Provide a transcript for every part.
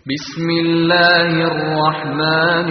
بسم الله الرحمن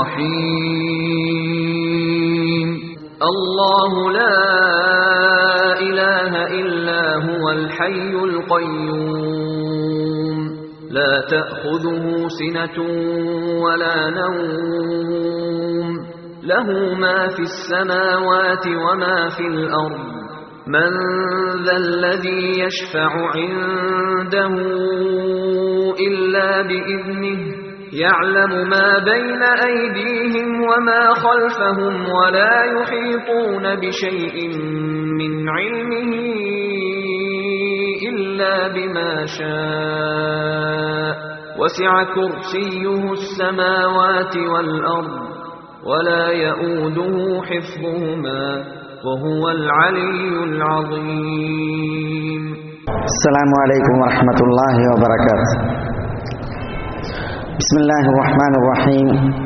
الرحيم الله لا إله إلا هو الحي القيوم لا تأخذه سنة ولا نوم له ما في السماوات وما في الأرض من ذا الذي يشفع عنده إلا بإذنه يعلم ما بين أيديهم وما خلفهم ولا يحيطون بشيء من علمه إلا بما شاء وسع كرسيه السماوات والأرض ولا يؤوده حفظهما وهو العلي العظيم السلام عليكم ورحمة الله وبركاته بسم الله الرحمن الرحيم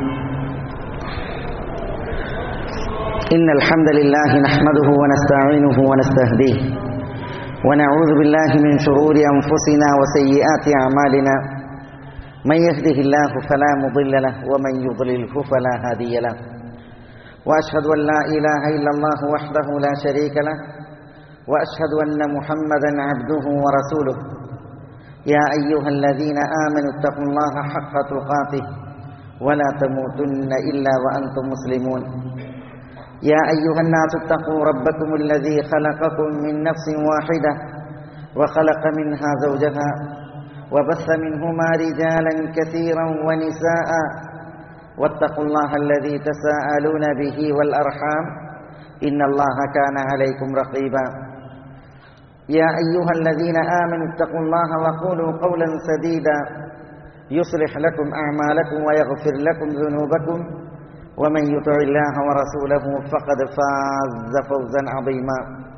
إن الحمد لله نحمده ونستعينه ونستهديه ونعوذ بالله من شرور أنفسنا وسيئات أعمالنا من يهده الله فلا مضل له ومن يضلله فلا هادي له وأشهد أن لا إله إلا الله وحده لا شريك له واشهد ان محمدا عبده ورسوله يا ايها الذين امنوا اتقوا الله حق تقاته ولا تموتن الا وانتم مسلمون يا ايها الناس اتقوا ربكم الذي خلقكم من نفس واحده وخلق منها زوجها وبث منهما رجالا كثيرا ونساء واتقوا الله الذي تساءلون به والارحام ان الله كان عليكم رقيبا يا أيها الذين آمنوا اتقوا الله وقولوا قولا سديدا يصلح لكم أعمالكم ويغفر لكم ذنوبكم ومن يطع الله ورسوله فقد فاز فوزا عظيما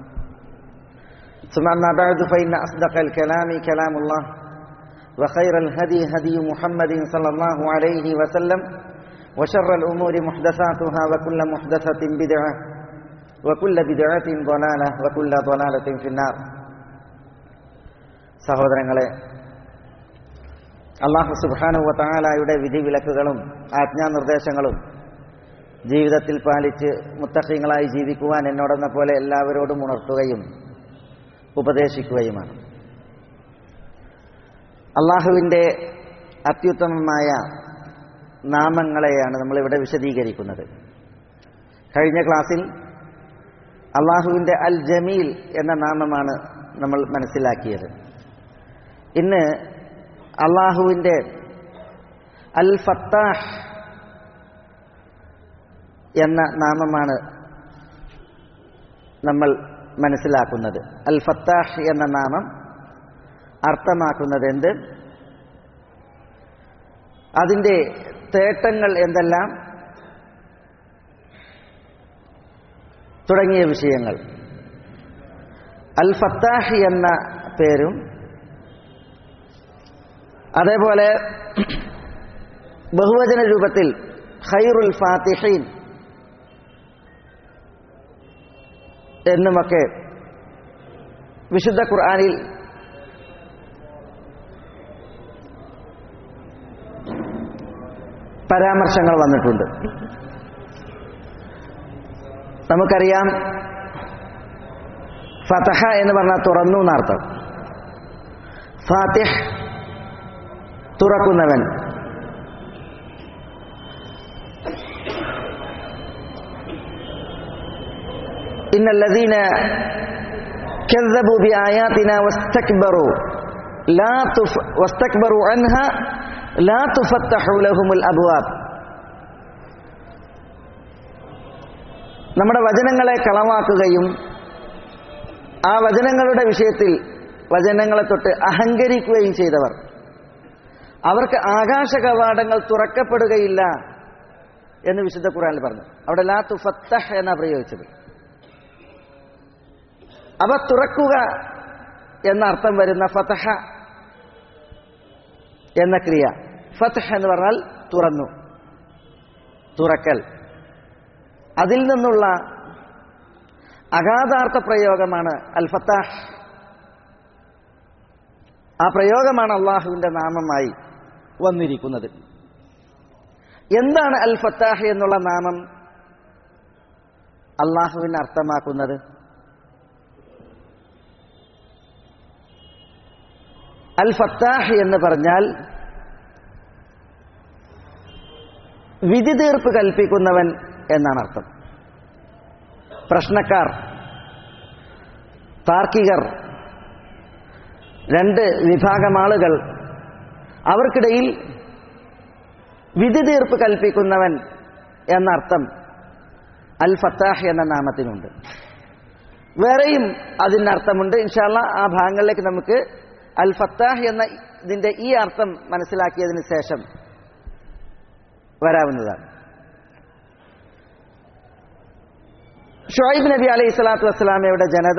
ثم أما بعد فإن أصدق الكلام كلام الله وخير الهدي هدي محمد صلى الله عليه وسلم وشر الأمور محدثاتها وكل محدثة بدعة وكل بدعة ضلالة وكل ضلالة في النار സഹോദരങ്ങളെ അള്ളാഹു സുബാനുവ താലായുടെ വിധിവിലക്കുകളും ആജ്ഞാനിർദ്ദേശങ്ങളും ജീവിതത്തിൽ പാലിച്ച് മുത്തഖീങ്ങളായി ജീവിക്കുവാൻ എന്നോടെന്ന പോലെ എല്ലാവരോടും ഉണർത്തുകയും ഉപദേശിക്കുകയുമാണ് അള്ളാഹുവിൻ്റെ അത്യുത്തമമായ നാമങ്ങളെയാണ് നമ്മളിവിടെ വിശദീകരിക്കുന്നത് കഴിഞ്ഞ ക്ലാസ്സിൽ അള്ളാഹുവിൻ്റെ അൽ ജമീൽ എന്ന നാമമാണ് നമ്മൾ മനസ്സിലാക്കിയത് ഇന്ന് അള്ളാഹുവിൻ്റെ അൽ ഫത്താഹ് എന്ന നാമമാണ് നമ്മൾ മനസ്സിലാക്കുന്നത് അൽ ഫത്താഹ് എന്ന നാമം അർത്ഥമാക്കുന്നത് എന്ത് അതിൻ്റെ തേട്ടങ്ങൾ എന്തെല്ലാം തുടങ്ങിയ വിഷയങ്ങൾ അൽ ഫത്താഹ് എന്ന പേരും അതേപോലെ ബഹുവചന രൂപത്തിൽ ഖൈറുൽ ഫാത്തിഹീൻ എന്നുമൊക്കെ വിശുദ്ധ ഖുർആാനിൽ പരാമർശങ്ങൾ വന്നിട്ടുണ്ട് നമുക്കറിയാം ഫതഹ എന്ന് പറഞ്ഞാൽ തുറന്നു എന്നർത്ഥം ഫാത്തിഹ് തുറക്കുന്നവൻ ഇന്നല്ലദീന كذبوا بآياتنا واستكبروا لا تف واستكبروا عنها لا تفتح لهم الأبواب നമ്മുടെ വചനങ്ങളെ കളവാക്കുകയും ആ വചനങ്ങളുടെ വിഷയത്തിൽ വചനങ്ങളെ തൊട്ട് അഹങ്കരിക്കുകയും ചെയ്തവർ അവർക്ക് ആകാശ കവാടങ്ങൾ തുറക്കപ്പെടുകയില്ല എന്ന് വിശുദ്ധ ഖുറാനിൽ പറഞ്ഞു അവിടെ ലാ തുഫത്തഹ് എന്നാ പ്രയോഗിച്ചത് അവ തുറക്കുക എന്ന അർത്ഥം വരുന്ന ഫതഹ എന്ന ക്രിയ ഫതഹ് എന്ന് പറഞ്ഞാൽ തുറന്നു തുറക്കൽ അതിൽ നിന്നുള്ള അഗാധാർത്ഥ പ്രയോഗമാണ് അൽ ഫത്താഹ് ആ പ്രയോഗമാണ് അള്ളാഹുവിൻ്റെ നാമമായി വന്നിരിക്കുന്നത് എന്താണ് അൽ ഫത്താഹ് എന്നുള്ള നാമം അള്ളാഹുവിന് അർത്ഥമാക്കുന്നത് അൽ ഫത്താഹ് എന്ന് പറഞ്ഞാൽ വിധി തീർപ്പ് കൽപ്പിക്കുന്നവൻ എന്നാണ് അർത്ഥം പ്രശ്നക്കാർ താർക്കികർ രണ്ട് വിഭാഗം ആളുകൾ അവർക്കിടയിൽ വിധി തീർപ്പ് കൽപ്പിക്കുന്നവൻ എന്നർത്ഥം അൽ ഫത്താഹ് എന്ന നാമത്തിനുണ്ട് വേറെയും അതിന് അർത്ഥമുണ്ട് ഇൻഷാല്ല ആ ഭാഗങ്ങളിലേക്ക് നമുക്ക് അൽ ഫത്താഹ് എന്ന ഇതിന്റെ ഈ അർത്ഥം മനസ്സിലാക്കിയതിന് ശേഷം വരാവുന്നതാണ് ഷുഹൈബ് നബി അലൈഹി സ്വലാത്തു വസ്സലാമയുടെ ജനത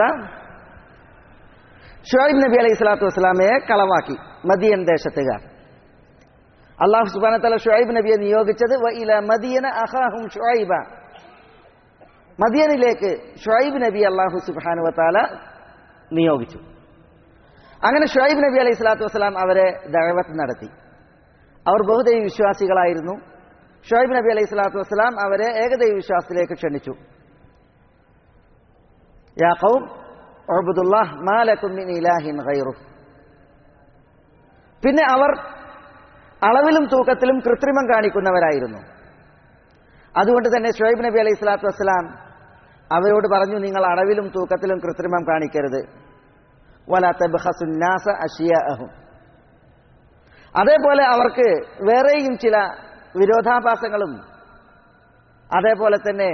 ഷുഹൈബ് നബി അലൈഹി സ്വലാത്തു വസ്സലാമയെ കളവാക്കി മദിയൻ ദേശത്തുകാർ അള്ളാഹു സുബാന തല ഷുഹൈബ് നബിയെ നിയോഗിച്ചത് വഇല മദിയന അഹാഹും ഷുഹൈബ മദിയനിലേക്ക് ഷുഹൈബ് നബി അള്ളാഹു സുബാനു വത്താല നിയോഗിച്ചു അങ്ങനെ ഷുഹൈബ് നബി അലൈഹി സ്വലാത്തു വസ്സലാം അവരെ ദഴവത്ത് നടത്തി അവർ ബഹുദൈവ വിശ്വാസികളായിരുന്നു ഷുഹൈബ് നബി അലൈഹി സ്വലാത്തു വസ്സലാം അവരെ ഏകദൈവ വിശ്വാസത്തിലേക്ക് ക്ഷണിച്ചു യാ ഖൗം ഉഅ്ബുദുല്ലാഹ് മാ ലക്കും മിൻ ഇലാഹിൻ ഗൈറു പിന്നെ അവർ അളവിലും തൂക്കത്തിലും കൃത്രിമം കാണിക്കുന്നവരായിരുന്നു അതുകൊണ്ട് തന്നെ ഷുഹൈബ് നബി അലൈഹി സ്വലാത്തു വസ്സലാം അവരോട് പറഞ്ഞു നിങ്ങൾ അളവിലും തൂക്കത്തിലും കൃത്രിമം കാണിക്കരുത് വല തബ്ഖസുന്നാസ അഷിയാഅഹും അതേപോലെ അവർക്ക് വേറെയും ചില വിരോധാഭാസങ്ങളും അതേപോലെ തന്നെ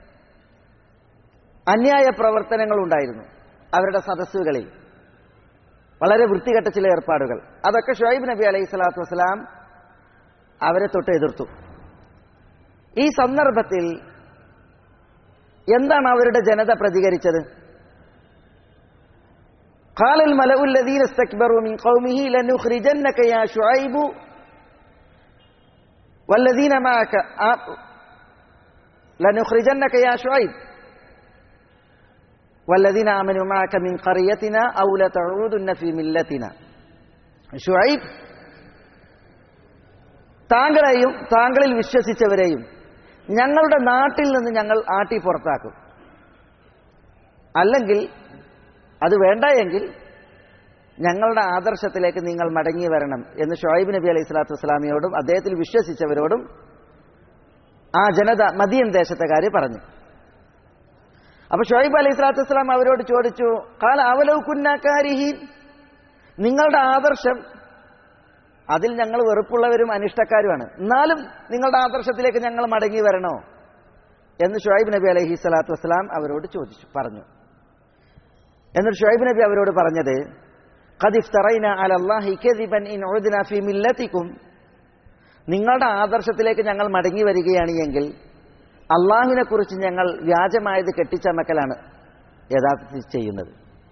അന്യായ പ്രവർത്തനങ്ങളുണ്ടായിരുന്നു അവരുടെ സദസ്സുകളിൽ വളരെ വൃത്തികെട്ട ചില ഏർപ്പാടുകൾ അതൊക്കെ ഷുഹൈബ് നബി അലൈഹി സ്വലാത്തു വസ്സലാം അവരെ തൊട്ട് എതിർത്തു ഈ സന്ദർഭത്തിൽ എന്താണ് അവരുടെ ജനത പ്രതികരിച്ചത് قال الملأ الذين استكبروا من قومه لنخرجنك يا شعيب والذين معك لنخرجنك يا شعيب والذين آمنوا معك من قريتنا أو لتعودن في ملتنا شعيب താങ്കളെയും താങ്കളിൽ വിശ്വസിച്ചവരെയും ഞങ്ങളുടെ നാട്ടിൽ നിന്ന് ഞങ്ങൾ ആട്ടി പുറത്താക്കും അല്ലെങ്കിൽ അത് വേണ്ട എങ്കിൽ ഞങ്ങളുടെ ആദർശത്തിലേക്ക് നിങ്ങൾ മടങ്ങി വരണം എന്ന് ഷുഹൈബ് നബി അലൈഹി സ്വലാത്തു വസ്സലാമിയോടും അദ്ദേഹത്തിൽ വിശ്വസിച്ചവരോടും ആ ജനത മദിയൻ ദേശത്തുകാർ പറഞ്ഞു അപ്പൊ ഷുഹൈബ് അലൈഹി സ്വലാത്തു വസ്സലാം അവരോട് ചോദിച്ചു കാല അവലവ് കുന്നാക്കാരിഹീൻ നിങ്ങളുടെ ആദർശം അതിൽ ഞങ്ങൾ വെറുപ്പുള്ളവരും അനിഷ്ടക്കാരുമാണ് എന്നാലും നിങ്ങളുടെ ആദർശത്തിലേക്ക് ഞങ്ങൾ മടങ്ങി വരണോ എന്ന് ഷുഹൈബ് നബി അലൈഹി സ്വലാത്തു വസ്സലാം അവരോട് ചോദിച്ചു പറഞ്ഞു എന്നിട്ട് ഷുഹൈബ് നബി അവരോട് പറഞ്ഞത് ഖദിഫ്തറൈന അലല്ലാഹി കദിബൻ ഇൻ ഉദ്ന ഫി മില്ലത്തിക്കും നിങ്ങളുടെ ആദർശത്തിലേക്ക് ഞങ്ങൾ മടങ്ങി വരികയാണ് എങ്കിൽ അള്ളാഹുവിനെ കുറിച്ച് ഞങ്ങൾ വ്യാജമായത് കെട്ടിച്ചമക്കലാണ് യഥാർത്ഥത്തിൽ ചെയ്യുന്നത്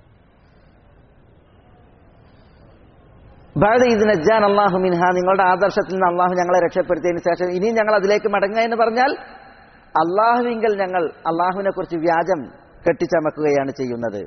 ബാദ ഇത് നജ്ജാൻ അള്ളാഹു മിൻഹ നിങ്ങളുടെ ആദർശത്തിൽ നിന്ന് അള്ളാഹു ഞങ്ങളെ രക്ഷപ്പെടുത്തിയതിന് ശേഷം ഇനിയും ഞങ്ങൾ അതിലേക്ക് മടങ്ങുക എന്ന് പറഞ്ഞാൽ അള്ളാഹുവിങ്കൽ ഞങ്ങൾ അള്ളാഹുവിനെ കുറിച്ച് വ്യാജം കെട്ടിച്ചമക്കുകയാണ് ചെയ്യുന്നത്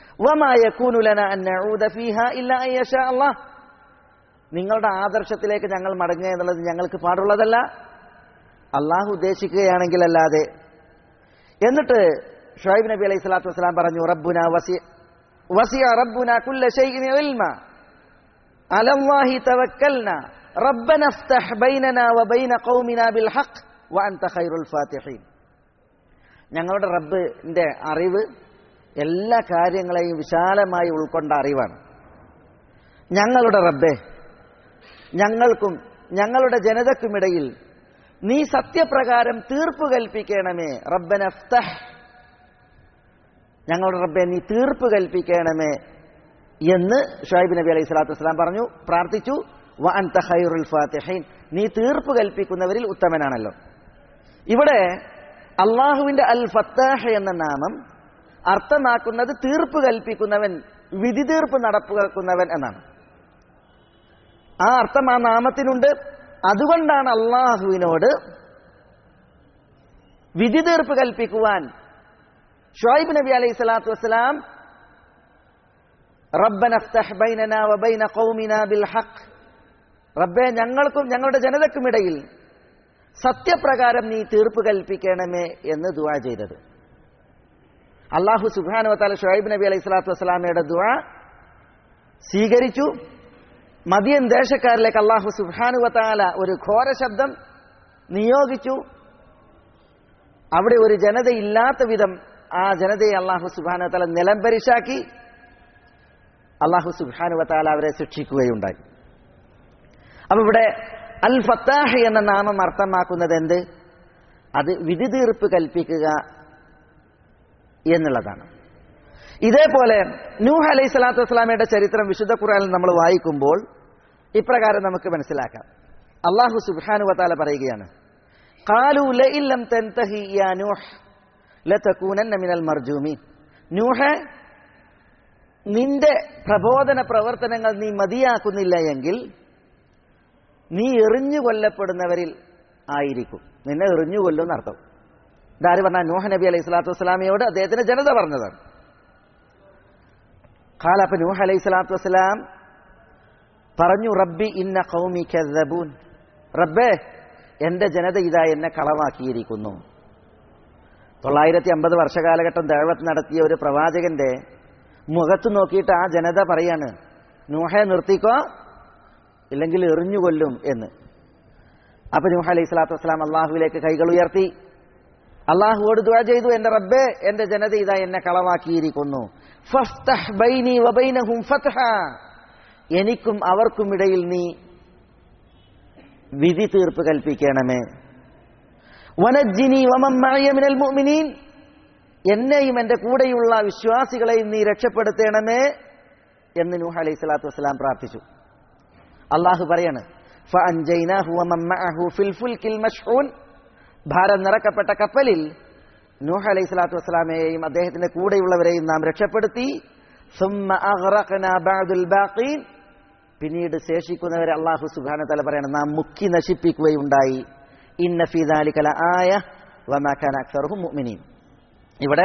നിങ്ങളുടെ ആദർശത്തിലേക്ക് ഞങ്ങൾ മടങ്ങുക എന്നുള്ളത് ഞങ്ങൾക്ക് പാടുള്ളതല്ല അള്ളാഹു ഉദ്ദേശിക്കുകയാണെങ്കിൽ അല്ലാതെ എന്നിട്ട് ഷുഹൈബ് നബി അലൈഹി സ്വലാത്തു വസ്സലാം പറഞ്ഞു റബ്ബുന വസി വസിയ റബ്ബുന കുല്ല ഷൈഇൻ ഇൽമ അലല്ലാഹി തവക്കൽന റബ്ബന അഫ്തഹ് ബൈനന വബൈന ഖൗമിന ബിൽ ഹഖ് വഅൻത ഖൈറുൽ ഫാത്തിഹീൻ ഞങ്ങളുടെ റബ്ബിന്റെ അറിവ് എല്ലാ കാര്യങ്ങളെയും വിശാലമായി ഉൾക്കൊണ്ട അറിവാണ് ഞങ്ങളുടെ റബ്ബെ ഞങ്ങൾക്കും ഞങ്ങളുടെ ജനതക്കുമിടയിൽ നീ സത്യപ്രകാരം തീർപ്പ് കൽപ്പിക്കണമേ റബ്ബനഫ്തഹ് ഞങ്ങളുടെ റബ്ബെ നീ തീർപ്പ് കൽപ്പിക്കണമേ എന്ന് ഷുഹൈബ് നബി അലൈഹി സ്വലാത്തു വസ്സലാം പറഞ്ഞു പ്രാർത്ഥിച്ചു വ അൻത ഖൈറുൽ ഫാത്തിഹീൻ നീ തീർപ്പ് കൽപ്പിക്കുന്നവരിൽ ഉത്തമനാണല്ലോ ഇവിടെ അള്ളാഹുവിന്റെ അൽ ഫത്താഹ് എന്ന നാമം അർത്ഥമാക്കുന്നത് തീർപ്പ് കൽപ്പിക്കുന്നവൻ വിധി തീർപ്പ് നടപ്പാക്കുന്നവൻ എന്നാണ് ആ അർത്ഥം ആ നാമത്തിനുണ്ട് അതുകൊണ്ടാണ് അള്ളാഹുവിനോട് വിധി തീർപ്പ് കൽപ്പിക്കുവാൻ ഷുഹൈബ് നബി അലൈഹി സ്വലാത്തു വസ്സലാം റബ്ബന അഫ്തഹ് ബൈനന വബൈന ഖൗമിന ബിൽ ഹഖ് റബ്ബെ ഞങ്ങൾക്കും ഞങ്ങളുടെ ജനതക്കുമിടയിൽ സത്യപ്രകാരം നീ തീർപ്പ് കൽപ്പിക്കണമേ എന്ന് ദുവാ ചെയ്തത് അള്ളാഹു സുബാനുവത്താല ഷുഹൈബ് നബി അലൈഹി സ്വലാത്തു വസ്സലാമയുടെ ദുവാ സ്വീകരിച്ചു മദിയൻ ദേശക്കാരിലേക്ക് അള്ളാഹു സുബാനുവത്താല ഒരു ഘോര ശബ്ദം നിയോഗിച്ചു അവിടെ ഒരു ജനതയില്ലാത്ത വിധം ആ ജനതയെ അള്ളാഹു സുബാനുവത്താല നിലംപരിശാക്കി അള്ളാഹു സുബാനുവത്താല അവരെ ശിക്ഷിക്കുകയുണ്ടായി അപ്പൊ ഇവിടെ അൽ ഫത്താഹ് എന്ന നാമം അർത്ഥമാക്കുന്നത് എന്ത് അത് വിധി തീർപ്പ് കൽപ്പിക്കുക എന്നുള്ളതാണ് ഇതേപോലെ നൂഹ് അലൈഹി സ്വലാത്തു വസ്സലാമയുടെ ചരിത്രം വിശുദ്ധ ഖുറാനിൽ നമ്മൾ വായിക്കുമ്പോൾ ഇപ്രകാരം നമുക്ക് മനസ്സിലാക്കാം അള്ളാഹു സുബ്ഹാനു വതാല പറയുകയാണ് ഖാലു ലഇല്ലം തൻതഹി യാ നൂഹ് ലതകൂനന്ന മിനൽ മർജൂമീൻ നൂഹ് നിന്റെ പ്രബോധന പ്രവർത്തനങ്ങൾ നീ മതിയാക്കുന്നില്ല എങ്കിൽ നീ എറിഞ്ഞു കൊല്ലപ്പെടുന്നവരിൽ ആയിരിക്കും നിന്നെ എറിഞ്ഞു കൊല്ലും എന്നർത്ഥം ഇതാര് പറഞ്ഞ നൂഹ നബി അലൈഹി സ്വലാത്തു വസ്സലാമിയോട് അദ്ദേഹത്തിന്റെ ജനത പറഞ്ഞതാണ് ഖാലപ്പ നൂഹ് അലൈഹി സ്വലാത്തു വസ്സലാം പറഞ്ഞു റബ്ബി ഇന്ന ഖൗമി കദ്ദബൂൻ റബ്ബേ എന്റെ ജനത ഇതാ എന്നെ കളവാക്കിയിരിക്കുന്നു തൊള്ളായിരത്തി അമ്പത് വർഷകാലഘട്ടം ദേവത്ത് നടത്തിയ ഒരു പ്രവാചകന്റെ മുഖത്ത് നോക്കിയിട്ട് ആ ജനത പറയാണ് നൂഹെ നിർത്തിക്കോ ഇല്ലെങ്കിൽ എറിഞ്ഞുകൊല്ലും എന്ന് അപ്പൊ നൂഹ് അലൈഹി സ്വലാത്തു വസ്സലാം അള്ളാഹുവിലേക്ക് കൈകൾ ഉയർത്തി അള്ളാഹുവോട് ദുആ ചെയ്തു എന്റെ റബ്ബേ എന്റെ ജനത ഇതാ എന്നെ കളവാക്കിയിരിക്കുന്നു ഫഫ്തഹ് ബൈനി വബൈനഹും ഫത്ഹ എനിക്കും അവർക്കും ഇടയിൽ നീ വിധി തീർപ്പ് കൽപ്പിക്കണമേ വനജ്ജിനി വമൻ മഅയ മിനൽ മുഅ്മിനീൻ എന്നെയും എൻ്റെ കൂടെയുള്ള വിശ്വാസികളെയും നീ രക്ഷപ്പെടുത്തണമേ എന്ന് നൂഹ് അലൈഹി സ്വലാത്തു വസ്സലാം പ്രാർത്ഥിച്ചു അള്ളാഹു പറയാണ് ഫഅൻജൈനാഹു വമൻ മഅഹു ഫിൽ ഫുൽക്കിൽ മശ്ഹൂൻ ഭാരം നിറക്കപ്പെട്ട കപ്പലിൽ നൂഹ് അലൈഹി സ്വലാത്തു വസ്സലാമയെയും അദ്ദേഹത്തിന്റെ കൂടെയുള്ളവരെയും നാം രക്ഷപ്പെടുത്തി ثم أغرقنا بعد الباقين പിന്നീട് ശേഷിക്കുന്നവരെ അള്ളാഹു സുബാന തല പറയണം നാം മുക്കി നശിപ്പിക്കുകയുണ്ടായി ഇന്ന ഫിദാലിക്കല ആയ വമാക്കാൻ അക്സറുഹും മുഅ്മിനീൻ ഇവിടെ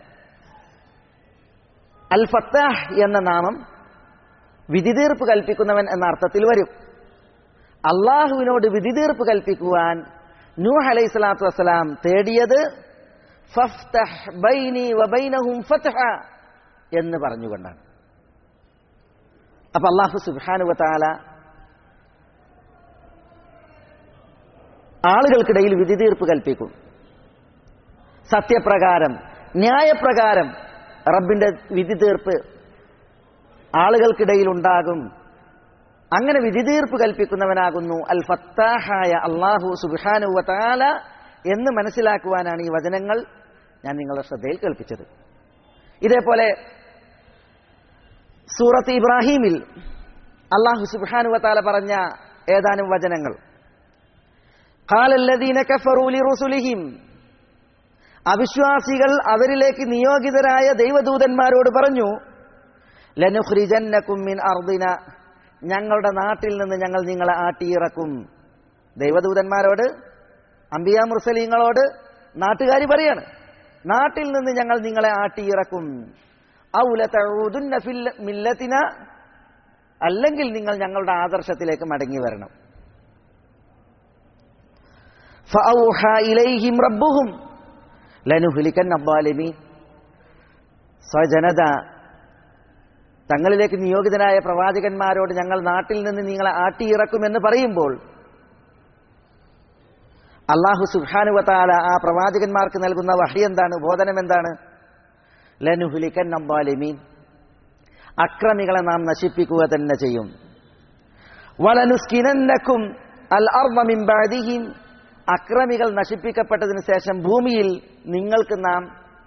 അൽ ഫത്താഹ് എന്ന നാമം വിധി തീർപ്പ് കൽപ്പിക്കുന്നവൻ എന്ന അർത്ഥത്തിൽ വരും അള്ളാഹുവിനോട് വിധി തീർപ്പ് കൽപ്പിക്കുവാൻ നൂഹ് അലൈഹി സ്വലാത്തു വസ്സലാം തേടിയത് ഫഫ്തഹ് ബൈനി വബൈനഹും ഫത്ഹ എന്ന് പറഞ്ഞുകൊണ്ടാണ് അപ്പൊ അള്ളാഹു സുബാനുവത്താല ആളുകൾക്കിടയിൽ വിധി തീർപ്പ് കൽപ്പിക്കും സത്യപ്രകാരം ന്യായപ്രകാരം റബ്ബിന്റെ വിധി തീർപ്പ് ആളുകൾക്കിടയിൽ ഉണ്ടാകും അങ്ങനെ വിധി തീർപ്പ് കൽപ്പിക്കുന്നവനാകുന്നു അൽ ഫത്താഹായ അള്ളാഹു സുബാനുവത്താല എന്ന് മനസ്സിലാക്കുവാനാണ് ഈ വചനങ്ങൾ ഞാൻ നിങ്ങളുടെ ശ്രദ്ധയിൽ കേൾപ്പിച്ചത് ഇതേപോലെ സൂറത്ത് ഇബ്രാഹീമിൽ അള്ളാഹു സുബാനുവത്താല പറഞ്ഞ ഏതാനും വചനങ്ങൾ ഖാലല്ലദീന കഫറൂ ലിറുസുലിഹിം അവിശ്വാസികൾ അവരിലേക്ക് നിയോഗിതരായ ദൈവദൂതന്മാരോട് പറഞ്ഞു ലനുഖ്രിജന്നകും മിൻ അർദിന ഞങ്ങളുടെ നാട്ടിൽ നിന്ന് ഞങ്ങൾ നിങ്ങളെ ആട്ടിയിറക്കും ദൈവദൂതന്മാരോട് അംബിയ മുർസലീങ്ങളോട് നാട്ടുകാരി പറയാണ് നാട്ടിൽ നിന്ന് ഞങ്ങൾ നിങ്ങളെ ആട്ടിയിറക്കും ഔലതഊദുന്ന ഫിൽ മില്ലത്തിന അല്ലെങ്കിൽ നിങ്ങൾ ഞങ്ങളുടെ ആദർശത്തിലേക്ക് മടങ്ങി വരണം ഫഔഹാ ഇലൈഹിം റബ്ബുഹും ലനുഹ്ലിക്കൻ അബ്ബാലിമീൻ സ്വജനത തങ്ങളിലേക്ക് നിയോഗിതനായ പ്രവാചകന്മാരോട് ഞങ്ങൾ നാട്ടിൽ നിന്ന് നിങ്ങളെ ആട്ടിയിറക്കുമെന്ന് പറയുമ്പോൾ അള്ളാഹു സുബാനുവത്താല ആ പ്രവാചകന്മാർക്ക് നൽകുന്ന വഹി എന്താണ് ബോധനം എന്താണ് ലനുഹുലിക്കൻ നമ്പാലിമീൻ അക്രമികളെ നാം നശിപ്പിക്കുക തന്നെ ചെയ്യും വലനുസ്കിനന്നക്കും അൽ അർവമിംബാദിഹിം അക്രമികൾ നശിപ്പിക്കപ്പെട്ടതിന് ശേഷം ഭൂമിയിൽ നിങ്ങൾക്ക് നാം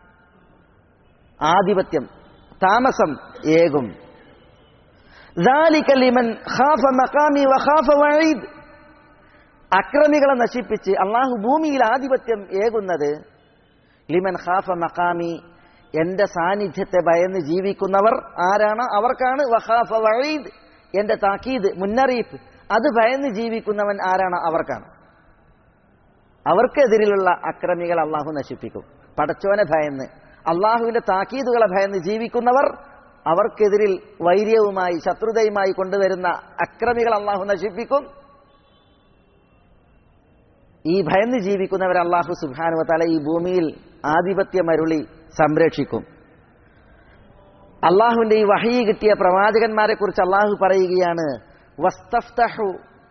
ആധിപത്യം താമസം ഏകും ذلك لمن خاف مقامي وخاف وعيد അക്രമികളെ നശിപ്പിച്ച് അള്ളാഹു ഭൂമിയിൽ ആധിപത്യം ഏകുന്നത് ലിമൻ ഖാഫ മക്കാമി എന്റെ സാന്നിധ്യത്തെ ഭയന്ന് ജീവിക്കുന്നവർ ആരാണ് അവർക്കാണ് വഖാഫ വഴീദ് എന്റെ താക്കീദ് മുന്നറിയിപ്പ് അത് ഭയന്ന് ജീവിക്കുന്നവൻ ആരാണ് അവർക്കാണ് അവർക്കെതിരിലുള്ള അക്രമികൾ അള്ളാഹു നശിപ്പിക്കും പടച്ചോനെ ഭയന്ന് അള്ളാഹുവിന്റെ താക്കീതുകളെ ഭയന്ന് ജീവിക്കുന്നവർ അവർക്കെതിരിൽ വൈര്യവുമായി ശത്രുതയുമായി കൊണ്ടുവരുന്ന അക്രമികൾ അള്ളാഹു നശിപ്പിക്കും ഈ ഭയന്ന് ജീവിക്കുന്നവർ അള്ളാഹു സുബാനുവത്താല ഈ ഭൂമിയിൽ ആധിപത്യമരുളി സംരക്ഷിക്കും അള്ളാഹുവിന്റെ ഈ വഹയി കിട്ടിയ പ്രവാചകന്മാരെ കുറിച്ച് അള്ളാഹു പറയുകയാണ് വസ്തഫ്തഹു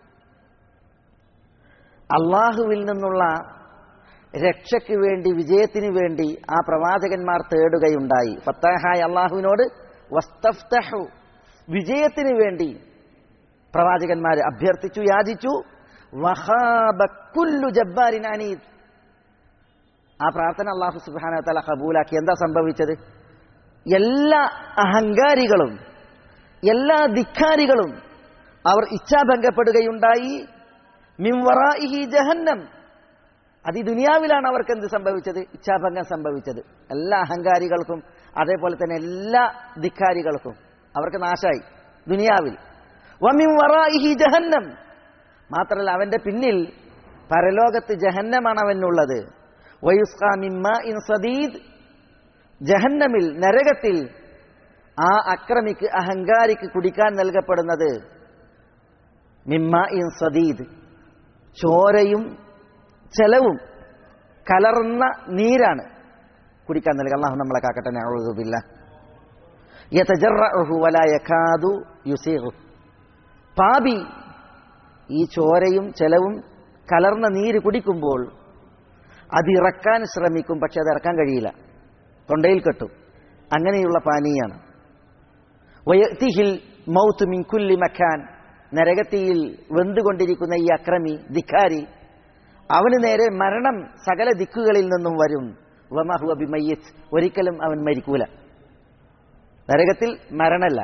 അള്ളാഹുവിൽ നിന്നുള്ള രക്ഷയ്ക്ക് വേണ്ടി വിജയത്തിന് വേണ്ടി ആ പ്രവാചകന്മാർ തേടുകയുണ്ടായി ഫത്താഹായ അള്ളാഹുവിനോട് വസ്തഫ്തഹു വിജയത്തിന് വേണ്ടി പ്രവാചകന്മാർ അഭ്യർത്ഥിച്ചു യാചിച്ചു വഹാബ കുല്ലു ജബ്ബാരിൻ അനീദ് ആ പ്രാർത്ഥന അള്ളാഹു സുബാന തല കബൂലാക്കി എന്താ സംഭവിച്ചത് എല്ലാ അഹങ്കാരികളും എല്ലാ ധിക്കാരികളും അവർ ഇച്ഛാഭംഗപ്പെടുകയുണ്ടായി മിംവറായിഹി ജഹന്നം അത് ഈ ദുനിയാവിലാണ് അവർക്ക് എന്ത് സംഭവിച്ചത് ഇച്ഛാഭംഗം സംഭവിച്ചത് എല്ലാ അഹങ്കാരികൾക്കും അതേപോലെ തന്നെ എല്ലാ ധിക്കാരികൾക്കും അവർക്ക് നാശായി ദുനിയാവിൽ വമിൻ വറായിഹി ജഹന്നം മാത്രമല്ല അവന്റെ പിന്നിൽ പരലോകത്ത് ജഹന്നമാണ് അവനുള്ളത് വയുസ്കാ മിമ്മ ഇൻ സദീദ് ജഹന്നമിൽ നരകത്തിൽ ആ അക്രമിക്ക് അഹങ്കാരിക്ക് കുടിക്കാൻ നൽകപ്പെടുന്നത് മിമ്മ ഇൻ സദീദ് ചോരയും ചെലവും കലർന്ന നീരാണ് കുടിക്കാൻ നൽകുക അള്ളാഹു നമ്മളെ കാക്കട്ടെ നഅൂദുബില്ല യതജറഉഹു വലാ യകാദു യുസീഹു പാപി ഈ ചോരയും ചെലവും കലർന്ന നീര് കുടിക്കുമ്പോൾ അത് ഇറക്കാൻ ശ്രമിക്കും പക്ഷെ അത് ഇറക്കാൻ കഴിയില്ല തൊണ്ടയിൽ കെട്ടും അങ്ങനെയുള്ള പാനീയാണ് വയത്തിഹിൽ മൗത്ത് മിൻകുല്ലി മഖാൻ നരകത്തിയിൽ വെന്തുകൊണ്ടിരിക്കുന്ന ഈ അക്രമി ധിക്കാരി അവന് നേരെ മരണം സകല ദിക്കുകളിൽ നിന്നും വരും വമഹു അബിമയ്യത്ത് ഒരിക്കലും അവൻ മരിക്കൂല നരകത്തിൽ മരണല്ല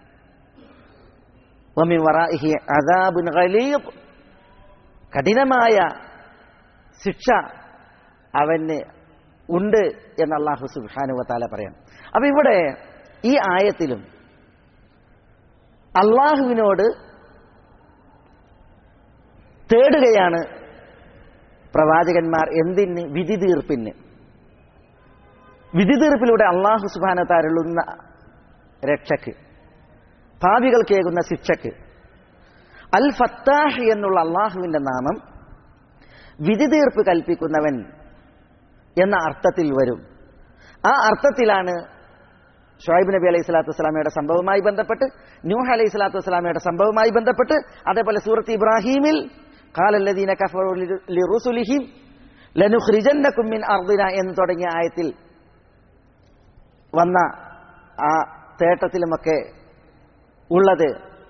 വമിൻ വറാഇഹി അദാബുൻ ഖലീദ് കഠിനമായ ശിക്ഷ അവന് ഉണ്ട് എന്ന് അള്ളാഹു സുബ്ഹാനഹു വതആല പറയാം അപ്പൊ ഇവിടെ ഈ ആയത്തിലും അള്ളാഹുവിനോട് തേടുകയാണ് പ്രവാചകന്മാർ എന്തിന് വിധി തീർപ്പിന് വിധി തീർപ്പിലൂടെ അള്ളാഹു സുബാന തരുളുന്ന രക്ഷയ്ക്ക് പാപികൾക്കേകുന്ന ശിക്ഷയ്ക്ക് അൽ ഫത്താഹ് എന്നുള്ള അള്ളാഹുവിന്റെ നാമം വിധി തീർപ്പ് കൽപ്പിക്കുന്നവൻ എന്ന അർത്ഥത്തിൽ വരും ആ അർത്ഥത്തിലാണ് ഷുഹൈബ് നബി അലൈഹി സ്വലാത്തു വസ്സലാമയുടെ സംഭവവുമായി ബന്ധപ്പെട്ട് നൂഹ് അലൈഹി സ്വലാത്തു വസ്സലാമയുടെ സംഭവവുമായി ബന്ധപ്പെട്ട് അതേപോലെ സൂറത്ത് ഇബ്രാഹീമിൽ ഖാലല്ലദീന കഫറു ലിറുസുലിഹിം ലനുഖ്രിജന്നകും മിൻ അർദിന എന്ന് തുടങ്ങിയ ആയത്തിൽ വന്ന ആ തേട്ടത്തിലുമൊക്കെ ഉള്ളത്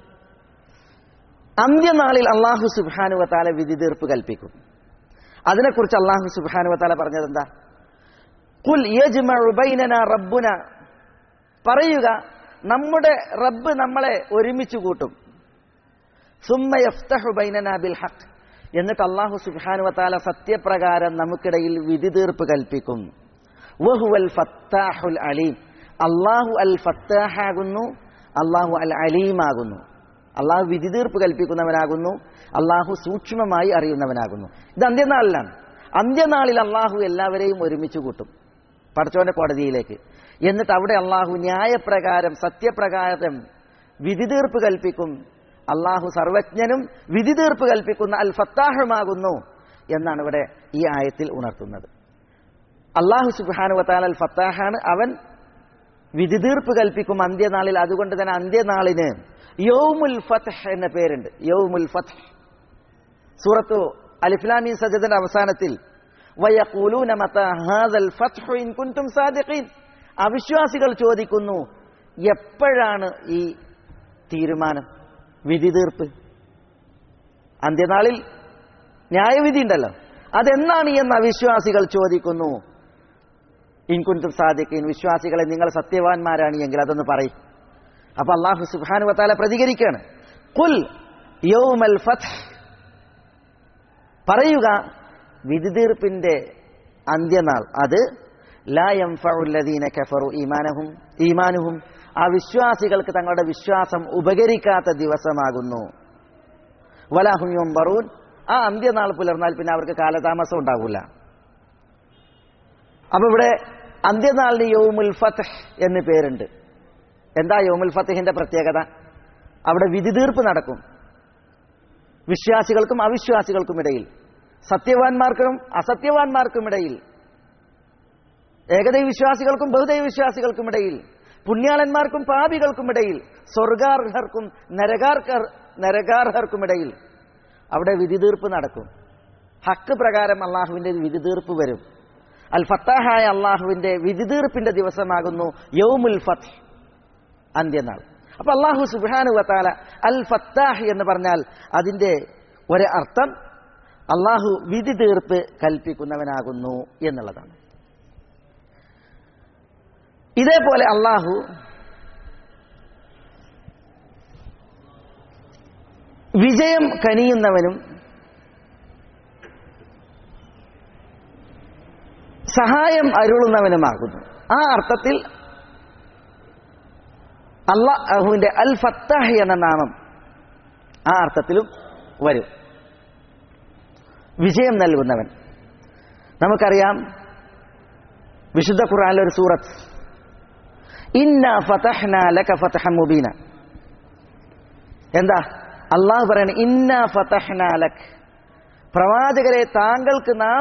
അന്ത്യനാളിൽ അള്ളാഹു സുബാനുവത്താല വിധി തീർപ്പ് കൽപ്പിക്കും അതിനെക്കുറിച്ച് അള്ളാഹു സുബാനുവത്താല പറഞ്ഞത് എന്താ കുൽ യജ്മഉ റബ്ബുന പറയുക നമ്മുടെ റബ്ബ് നമ്മളെ ഒരുമിച്ച് കൂട്ടും സുമ്മ യഫ്തഹു ബൈനന ബിൽ ഹഖ് എന്നിട്ട് അള്ളാഹു സുബ്ഹാനുവതാല സത്യപ്രകാരം നമുക്കിടയിൽ വിധി തീർപ്പ് കൽപ്പിക്കും വഹുവൽ ഫത്താഹുൽ അലീം അള്ളാഹു അൽ ഫത്താഹാകുന്നു അള്ളാഹു അൽ അലീമാകുന്നു അള്ളാഹു വിധി തീർപ്പ് കൽപ്പിക്കുന്നവനാകുന്നു അള്ളാഹു സൂക്ഷ്മമായി അറിയുന്നവനാകുന്നു ഇത് അന്ത്യനാളിലാണ് അന്ത്യനാളിൽ അള്ളാഹു എല്ലാവരെയും ഒരുമിച്ച് കൂട്ടും പടച്ചോന്റെ കോടതിയിലേക്ക് എന്നിട്ട് അവിടെ അള്ളാഹു ന്യായപ്രകാരം സത്യപ്രകാരം വിധി തീർപ്പ് കൽപ്പിക്കും അള്ളാഹു സർവജ്ഞനും വിധി തീർപ്പ് കൽപ്പിക്കുന്ന അൽ ഫത്താഹുമാകുന്നു എന്നാണ് ഇവിടെ ഈ ആയത്തിൽ ഉണർത്തുന്നത് അള്ളാഹു സുബാനുവത്താൽ അൽ ഫത്താഹാണ് അവൻ വിധി തീർപ്പ് കൽപ്പിക്കും അന്ത്യനാളിൽ അതുകൊണ്ട് തന്നെ അന്ത്യനാളിന് യൗമുൽ ഫത്ഹ് എന്ന പേരുണ്ട് യൗമുൽ ഫത്ഹ് സൂറത്തു അലിഫ്ലാമി സജദിന്റെ അവസാനത്തിൽ വയഖൂലൂന മത ഹാദൽ ഫത്ഹു ഇൻ കുൻതും സാദിഖീൻ അവിശ്വാസികൾ ചോദിക്കുന്നു എപ്പോഴാണ് ഈ തീരുമാനം വിധി തീർപ്പ് അന്ത്യനാളിൽ ന്യായവിധി ഉണ്ടല്ലോ അതെന്നാണ് എന്ന് അവിശ്വാസികൾ ചോദിക്കുന്നു ഇൻകുന്തും സാധിക്കും വിശ്വാസികളെ നിങ്ങൾ സത്യവാന്മാരാണ് എങ്കിൽ അതൊന്ന് പറയും അപ്പൊ അള്ളാഹു സുബാനു വത്താല പ്രതികരിക്കുകയാണ് കുൽ യൗമൽ ഫത്ത് പറയുക വിധി തീർപ്പിന്റെ അന്ത്യനാൾ അത് ലായം ഫൗല്ലദീന കഫറു ഈമാനഹും ഈമാനുഹും ആ വിശ്വാസികൾക്ക് തങ്ങളുടെ വിശ്വാസം ഉപകരിക്കാത്ത ദിവസമാകുന്നു വലാഹും യൊമ്പറൂൻ ആ അന്ത്യനാൾ പുലർന്നാൽ പിന്നെ അവർക്ക് കാലതാമസം ഉണ്ടാകില്ല അപ്പൊ ഇവിടെ അന്ത്യനാളിന് യൗമുൽ ഫത്ത് എന്ന് പേരുണ്ട് എന്താ യോമുൽ ഫത്തഹിന്റെ പ്രത്യേകത അവിടെ വിധിതീർപ്പ് നടക്കും വിശ്വാസികൾക്കും അവിശ്വാസികൾക്കും ഇടയിൽ സത്യവാന്മാർക്കും അസത്യവാന്മാർക്കും ഇടയിൽ ഏകദൈവ വിശ്വാസികൾക്കും ബഹുദൈവ വിശ്വാസികൾക്കും ഇടയിൽ പുണ്യാളന്മാർക്കും പാപികൾക്കും ഇടയിൽ സ്വർഗാർഹർക്കും നരകാർക്കർ നരകാർഹർക്കും ഇടയിൽ അവിടെ വിധിതീർപ്പ് നടക്കും ഹക്ക് പ്രകാരം അള്ളാഹുവിന്റെ വിധിതീർപ്പ് വരും അൽ ഫത്താഹായ അള്ളാഹുവിന്റെ വിധിതീർപ്പിന്റെ ദിവസമാകുന്നു യൗമുൽ ഫത്ത് അന്ത്യനാൾ അപ്പൊ അള്ളാഹു സുബാനു വത്താല അൽ ഫത്താഹ് എന്ന് പറഞ്ഞാൽ അതിന്റെ ഒരു അർത്ഥം അള്ളാഹു വിധി തീർപ്പ് കൽപ്പിക്കുന്നവനാകുന്നു എന്നുള്ളതാണ് ഇതേപോലെ അള്ളാഹു വിജയം കനിയുന്നവനും സഹായം അരുളുന്നവനുമാകുന്നു ആ അർത്ഥത്തിൽ അള്ളാഹുവിന്റെ അൽ ഫത്താഹ് എന്ന നാമം ആ അർത്ഥത്തിലും വരും വിജയം നൽകുന്നവൻ നമുക്കറിയാം വിശുദ്ധ ഖുർആനിലെ ഒരു സൂറത്ത് ഇന്ന ഫതഹ്ന ലക ഫതഹ മുബീന എന്താ അള്ളാഹു പറയണ ഇന്ന ഫതഹ്ന ലക് പ്രവാചകരെ താങ്കൾക്ക് നാം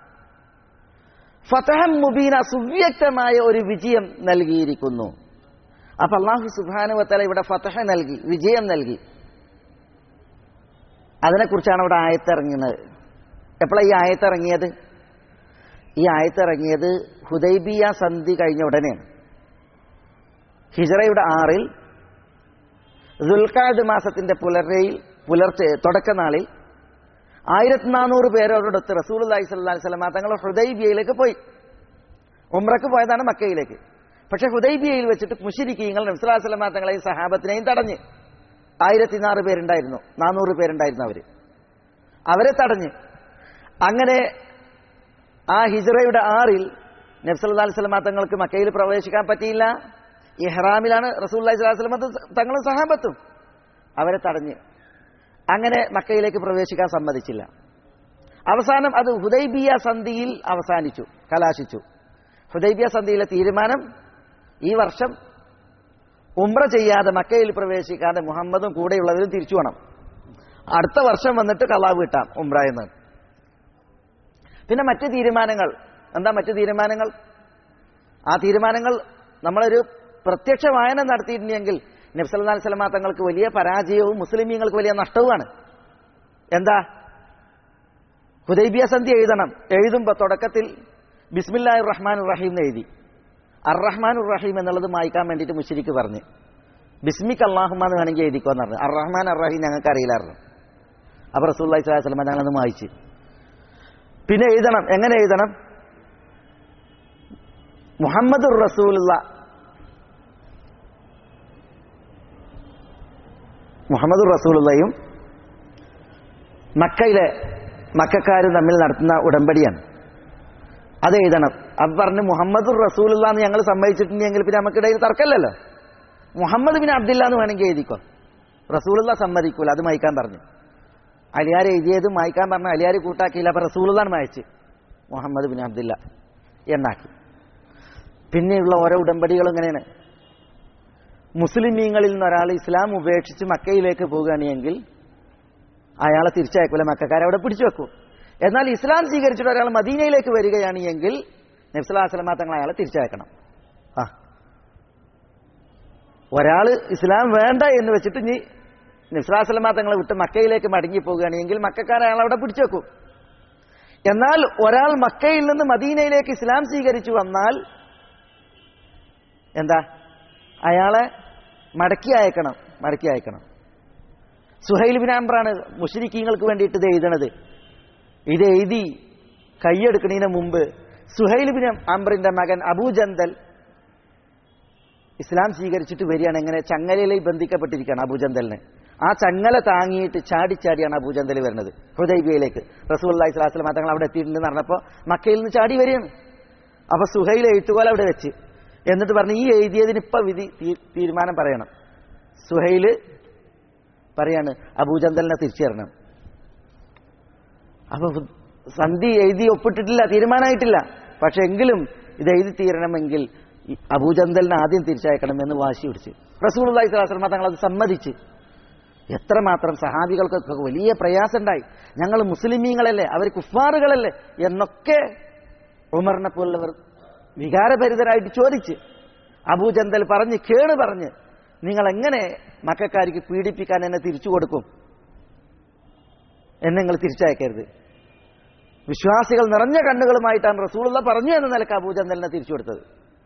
ഫതഹം മുബീന സുവ്യക്തമായ ഒരു വിജയം നൽകിയിരിക്കുന്നു അപ്പൊ അള്ളാഹു സുബാനുവത്തല ഇവിടെ ഫതഹ നൽകി വിജയം നൽകി അതിനെക്കുറിച്ചാണ് ഇവിടെ ആയത്തിറങ്ങുന്നത് എപ്പോഴാണ് ഈ ആയത്തിറങ്ങിയത് ഈ ആയത്തിറങ്ങിയത് ഹുദൈബിയ സന്ധി കഴിഞ്ഞ ഉടനെയാണ് ഹിജറയുടെ ആറിൽ ദുൽഖാദ് മാസത്തിന്റെ പുലർച്ചയിൽ പുലർച്ചെ തുടക്കനാളിൽ ആയിരത്തി നാനൂറ് പേരോടൊത്ത് റസൂൽ അലൈഹി സ്വല്ലാ സ്വലമ തങ്ങൾ ഹുദൈബിയയിലേക്ക് പോയി ഉമ്രക്ക് പോയതാണ് മക്കയിലേക്ക് പക്ഷെ ഹുദൈബിയയിൽ വെച്ചിട്ട് മുഷിരിക്കീങ്ങൾ നബ്സുല്ലാ സ്വലമ തങ്ങളെയും സഹാബത്തിനെയും തടഞ്ഞ് ആയിരത്തി നാറ് പേരുണ്ടായിരുന്നു നാനൂറ് പേരുണ്ടായിരുന്നു അവര് അവരെ തടഞ്ഞ് അങ്ങനെ ആ ഹിജറയുടെ ആറിൽ നബ്സല്ലാ സ്വലമ തങ്ങൾക്ക് മക്കയിൽ പ്രവേശിക്കാൻ പറ്റിയില്ല ഇഹ്റാമിലാണ് റസൂല്ലി സ്വലാസ്ലമ തങ്ങളും സഹാബത്തും അവരെ തടഞ്ഞ് അങ്ങനെ മക്കയിലേക്ക് പ്രവേശിക്കാൻ സമ്മതിച്ചില്ല അവസാനം അത് ഹുദൈബിയ സന്ധിയിൽ അവസാനിച്ചു കലാശിച്ചു ഹുദൈബിയ സന്ധിയിലെ തീരുമാനം ഈ വർഷം ഉംറ ചെയ്യാതെ മക്കയിൽ പ്രവേശിക്കാതെ മുഹമ്മദും കൂടെയുള്ളവരും തിരിച്ചു വേണം അടുത്ത വർഷം വന്നിട്ട് കലാവ് കിട്ടാം ഉംറ എന്ന് പിന്നെ മറ്റ് തീരുമാനങ്ങൾ എന്താ മറ്റ് തീരുമാനങ്ങൾ ആ തീരുമാനങ്ങൾ നമ്മളൊരു പ്രത്യക്ഷ വായന നടത്തിയിട്ടുണ്ടെങ്കിൽ നബ്സല്ലാ സ്വലമ തങ്ങൾക്ക് വലിയ പരാജയവും മുസ്ലിമീങ്ങൾക്ക് വലിയ നഷ്ടവുമാണ് എന്താ ഹുദൈബിയ സന്ധി എഴുതണം എഴുതുമ്പോൾ തുടക്കത്തിൽ ബിസ്മില്ലാഹി റഹ്മാൻ റഹീം എന്ന് എഴുതി അർ റഹ്മാൻ റഹീം എന്നുള്ളത് മായ്ക്കാൻ വേണ്ടിയിട്ട് മുഷരിക്ക് പറഞ്ഞു ബിസ്മിക്ക് അള്ളാഹുമ എന്ന് വേണമെങ്കിൽ എഴുതിക്കോന്ന് പറഞ്ഞു അർ റഹ്മാൻ അർ റഹീം ഞങ്ങൾക്ക് അറിയില്ലായിരുന്നു അപ്പൊ റസൂല്ലി സ്വലാഹി സ്വലമ ഞങ്ങളത് മായിച്ച് പിന്നെ എഴുതണം എങ്ങനെ എഴുതണം മുഹമ്മദ് റസൂലുള്ള മുഹമ്മദ് റസൂലുള്ളയും മക്കയിലെ മക്കാർ തമ്മിൽ നടത്തുന്ന ഉടമ്പടിയാണ് അത് എഴുതണം അത് പറഞ്ഞ് മുഹമ്മദ് റസൂലുള്ള എന്ന് ഞങ്ങൾ സമ്മതിച്ചിട്ടുണ്ടെങ്കിൽ പിന്നെ നമുക്കിടയിൽ തർക്കമല്ലല്ലോ മുഹമ്മദ് ബിൻ അബ്ദില്ല എന്ന് വേണമെങ്കിൽ എഴുതിക്കോ റസൂലുള്ള സമ്മതിക്കൂല അത് മായ്ക്കാൻ പറഞ്ഞു അലിയാർ എഴുതിയത് മായ്ക്കാൻ പറഞ്ഞ അലിയാർ കൂട്ടാക്കിയില്ല അപ്പൊ റസൂലുള്ളാണ് മായച്ച് മുഹമ്മദ് ബിൻ അബ്ദില്ല എന്നാക്കി പിന്നെയുള്ള ഓരോ ഉടമ്പടികളും ഇങ്ങനെയാണ് മുസ്ലിമീങ്ങളിൽ നിന്ന് ഒരാൾ ഇസ്ലാം ഉപേക്ഷിച്ച് മക്കയിലേക്ക് പോകുകയാണെങ്കിൽ അയാളെ തിരിച്ചയക്കൂല മക്കാരെ അവിടെ പിടിച്ചു വെക്കും എന്നാൽ ഇസ്ലാം സ്വീകരിച്ചിട്ട് ഒരാൾ മദീനയിലേക്ക് വരികയാണ് എങ്കിൽ നബ്സലാസ്ലമ തങ്ങൾ അയാളെ തിരിച്ചയക്കണം ആ ഒരാൾ ഇസ്ലാം വേണ്ട എന്ന് വെച്ചിട്ട് ഇനി നബ്സലാസ്ലമ തങ്ങളെ വിട്ട് മക്കയിലേക്ക് മടങ്ങി പോകുകയാണെങ്കിൽ മക്കാരെ അയാൾ അവിടെ പിടിച്ചു വെക്കും എന്നാൽ ഒരാൾ മക്കയിൽ നിന്ന് മദീനയിലേക്ക് ഇസ്ലാം സ്വീകരിച്ചു വന്നാൽ എന്താ അയാളെ മടക്കി അയക്കണം മടക്കി അയക്കണം സുഹൈൽ ബിൻ ആംബ്രാണ് മുഷരിക്കീങ്ങൾക്ക് വേണ്ടിയിട്ട് ഇത് എഴുതണത് ഇത് എഴുതി കൈയെടുക്കുന്നതിന് മുമ്പ് സുഹൈൽ ബിൻ ആംബ്രിന്റെ മകൻ അബൂജന്തൽ ഇസ്ലാം സ്വീകരിച്ചിട്ട് വരികയാണ് എങ്ങനെ ചങ്ങലയിൽ ബന്ധിക്കപ്പെട്ടിരിക്കുകയാണ് അബൂജന്തലിന് ആ ചങ്ങല താങ്ങിയിട്ട് ചാടിച്ചാടിയാണ് അബൂജന്തൽ വരുന്നത് ഹുദൈബിയയിലേക്ക് റസൂൽ അള്ളഹി സ്വലാസ്ലം തങ്ങൾ അവിടെ എത്തിയിട്ടുണ്ടെന്ന് പറഞ്ഞപ്പോൾ മക്കയിൽ നിന്ന് ചാടി വരികയാണ് അപ്പൊ സുഹൈൽ എഴുത്തുപോലെ അവിടെ വെച്ച് എന്നിട്ട് പറഞ്ഞു ഈ എഴുതിയതിന് ഇപ്പൊ വിധി തീരുമാനം പറയണം സുഹൈല് പറയാണ് അബൂചന്ദലിനെ തിരിച്ചു തരണം അപ്പൊ സന്ധി എഴുതി ഒപ്പിട്ടിട്ടില്ല തീരുമാനമായിട്ടില്ല പക്ഷെ എങ്കിലും ഇത് എഴുതി തീരണമെങ്കിൽ ഈ അബൂജന്തലിനെ ആദ്യം തിരിച്ചയക്കണമെന്ന് വാശി പിടിച്ച് റസൂൽ അള്ളഹി സ്വലാസ്ലമ തങ്ങൾ അത് സമ്മതിച്ച് എത്രമാത്രം സഹാബികൾക്കൊക്കെ വലിയ പ്രയാസമുണ്ടായി ഞങ്ങൾ മുസ്ലിമീങ്ങളല്ലേ അവർ കുഫാറുകളല്ലേ എന്നൊക്കെ ഉമറിനെ പോലുള്ളവർ വികാരഭരിതരായിട്ട് ചോദിച്ച് അബൂജന്തൽ പറഞ്ഞ് കേട് പറഞ്ഞ് നിങ്ങൾ എങ്ങനെ മക്കാർക്ക് പീഡിപ്പിക്കാൻ എന്നെ തിരിച്ചു കൊടുക്കും എന്നെ നിങ്ങൾ തിരിച്ചയക്കരുത് വിശ്വാസികൾ നിറഞ്ഞ കണ്ണുകളുമായിട്ടാണ് റസൂലുള്ള പറഞ്ഞു എന്ന നിലക്ക് അബൂജന്തലിനെ തിരിച്ചു കൊടുത്തത്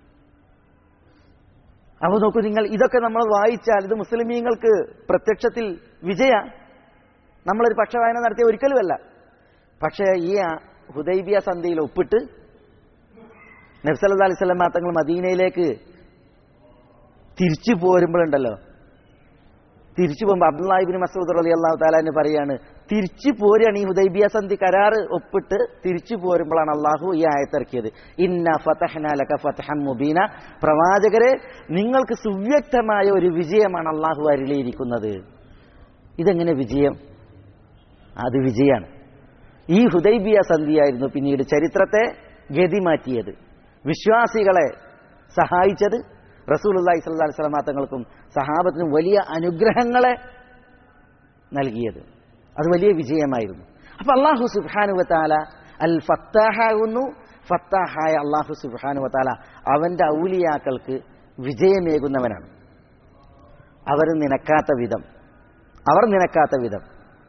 അപ്പോൾ നോക്കൂ നിങ്ങൾ ഇതൊക്കെ നമ്മൾ വായിച്ചാൽ ഇത് മുസ്ലിമീങ്ങൾക്ക് പ്രത്യക്ഷത്തിൽ വിജയ നമ്മളൊരു പക്ഷവായന നടത്തിയ ഒരിക്കലുമല്ല പക്ഷേ ഈ ഹുദൈബിയ സന്ധിയിൽ ഒപ്പിട്ട് നബ്സല്ലാ അലൈഹി സ്വലം തങ്ങൾ മദീനയിലേക്ക് തിരിച്ചു പോരുമ്പോഴുണ്ടല്ലോ തിരിച്ചു പോകുമ്പോൾ അബ്ദുല്ലാഹിബിൻ മസൂദ് റലി അള്ളാഹു താലാന്ന് പറയാണ് തിരിച്ചു പോരുകയാണ് ഈ ഹുദൈബിയ സന്ധി കരാറ് ഒപ്പിട്ട് തിരിച്ചു പോരുമ്പോഴാണ് അള്ളാഹു ഈ ആയത്തിറക്കിയത് ഇന്ന ഫതഹ്നാലക ഫതഹം മുബീന പ്രവാചകരെ നിങ്ങൾക്ക് സുവ്യക്തമായ ഒരു വിജയമാണ് അള്ളാഹു അരുളിയിരിക്കുന്നത് ഇതെങ്ങനെ വിജയം അത് വിജയമാണ് ഈ ഹുദൈബിയ സന്ധിയായിരുന്നു പിന്നീട് ചരിത്രത്തെ ഗതി മാറ്റിയത് വിശ്വാസികളെ സഹായിച്ചത് റസൂൽ അള്ളാഹി സ്വല്ലാ സ്വലമാ തങ്ങൾക്കും സഹാബത്തിനും വലിയ അനുഗ്രഹങ്ങളെ നൽകിയത് അത് വലിയ വിജയമായിരുന്നു അപ്പൊ അള്ളാഹു സുബാനുവത്താല അൽ ഫത്താഹാകുന്നു ഫത്താഹായ അള്ളാഹു സുബാനുവത്താല അവന്റെ ഔലിയാക്കൾക്ക് വിജയമേകുന്നവനാണ് അവർ നിനക്കാത്ത വിധം അവർ നിനക്കാത്ത വിധം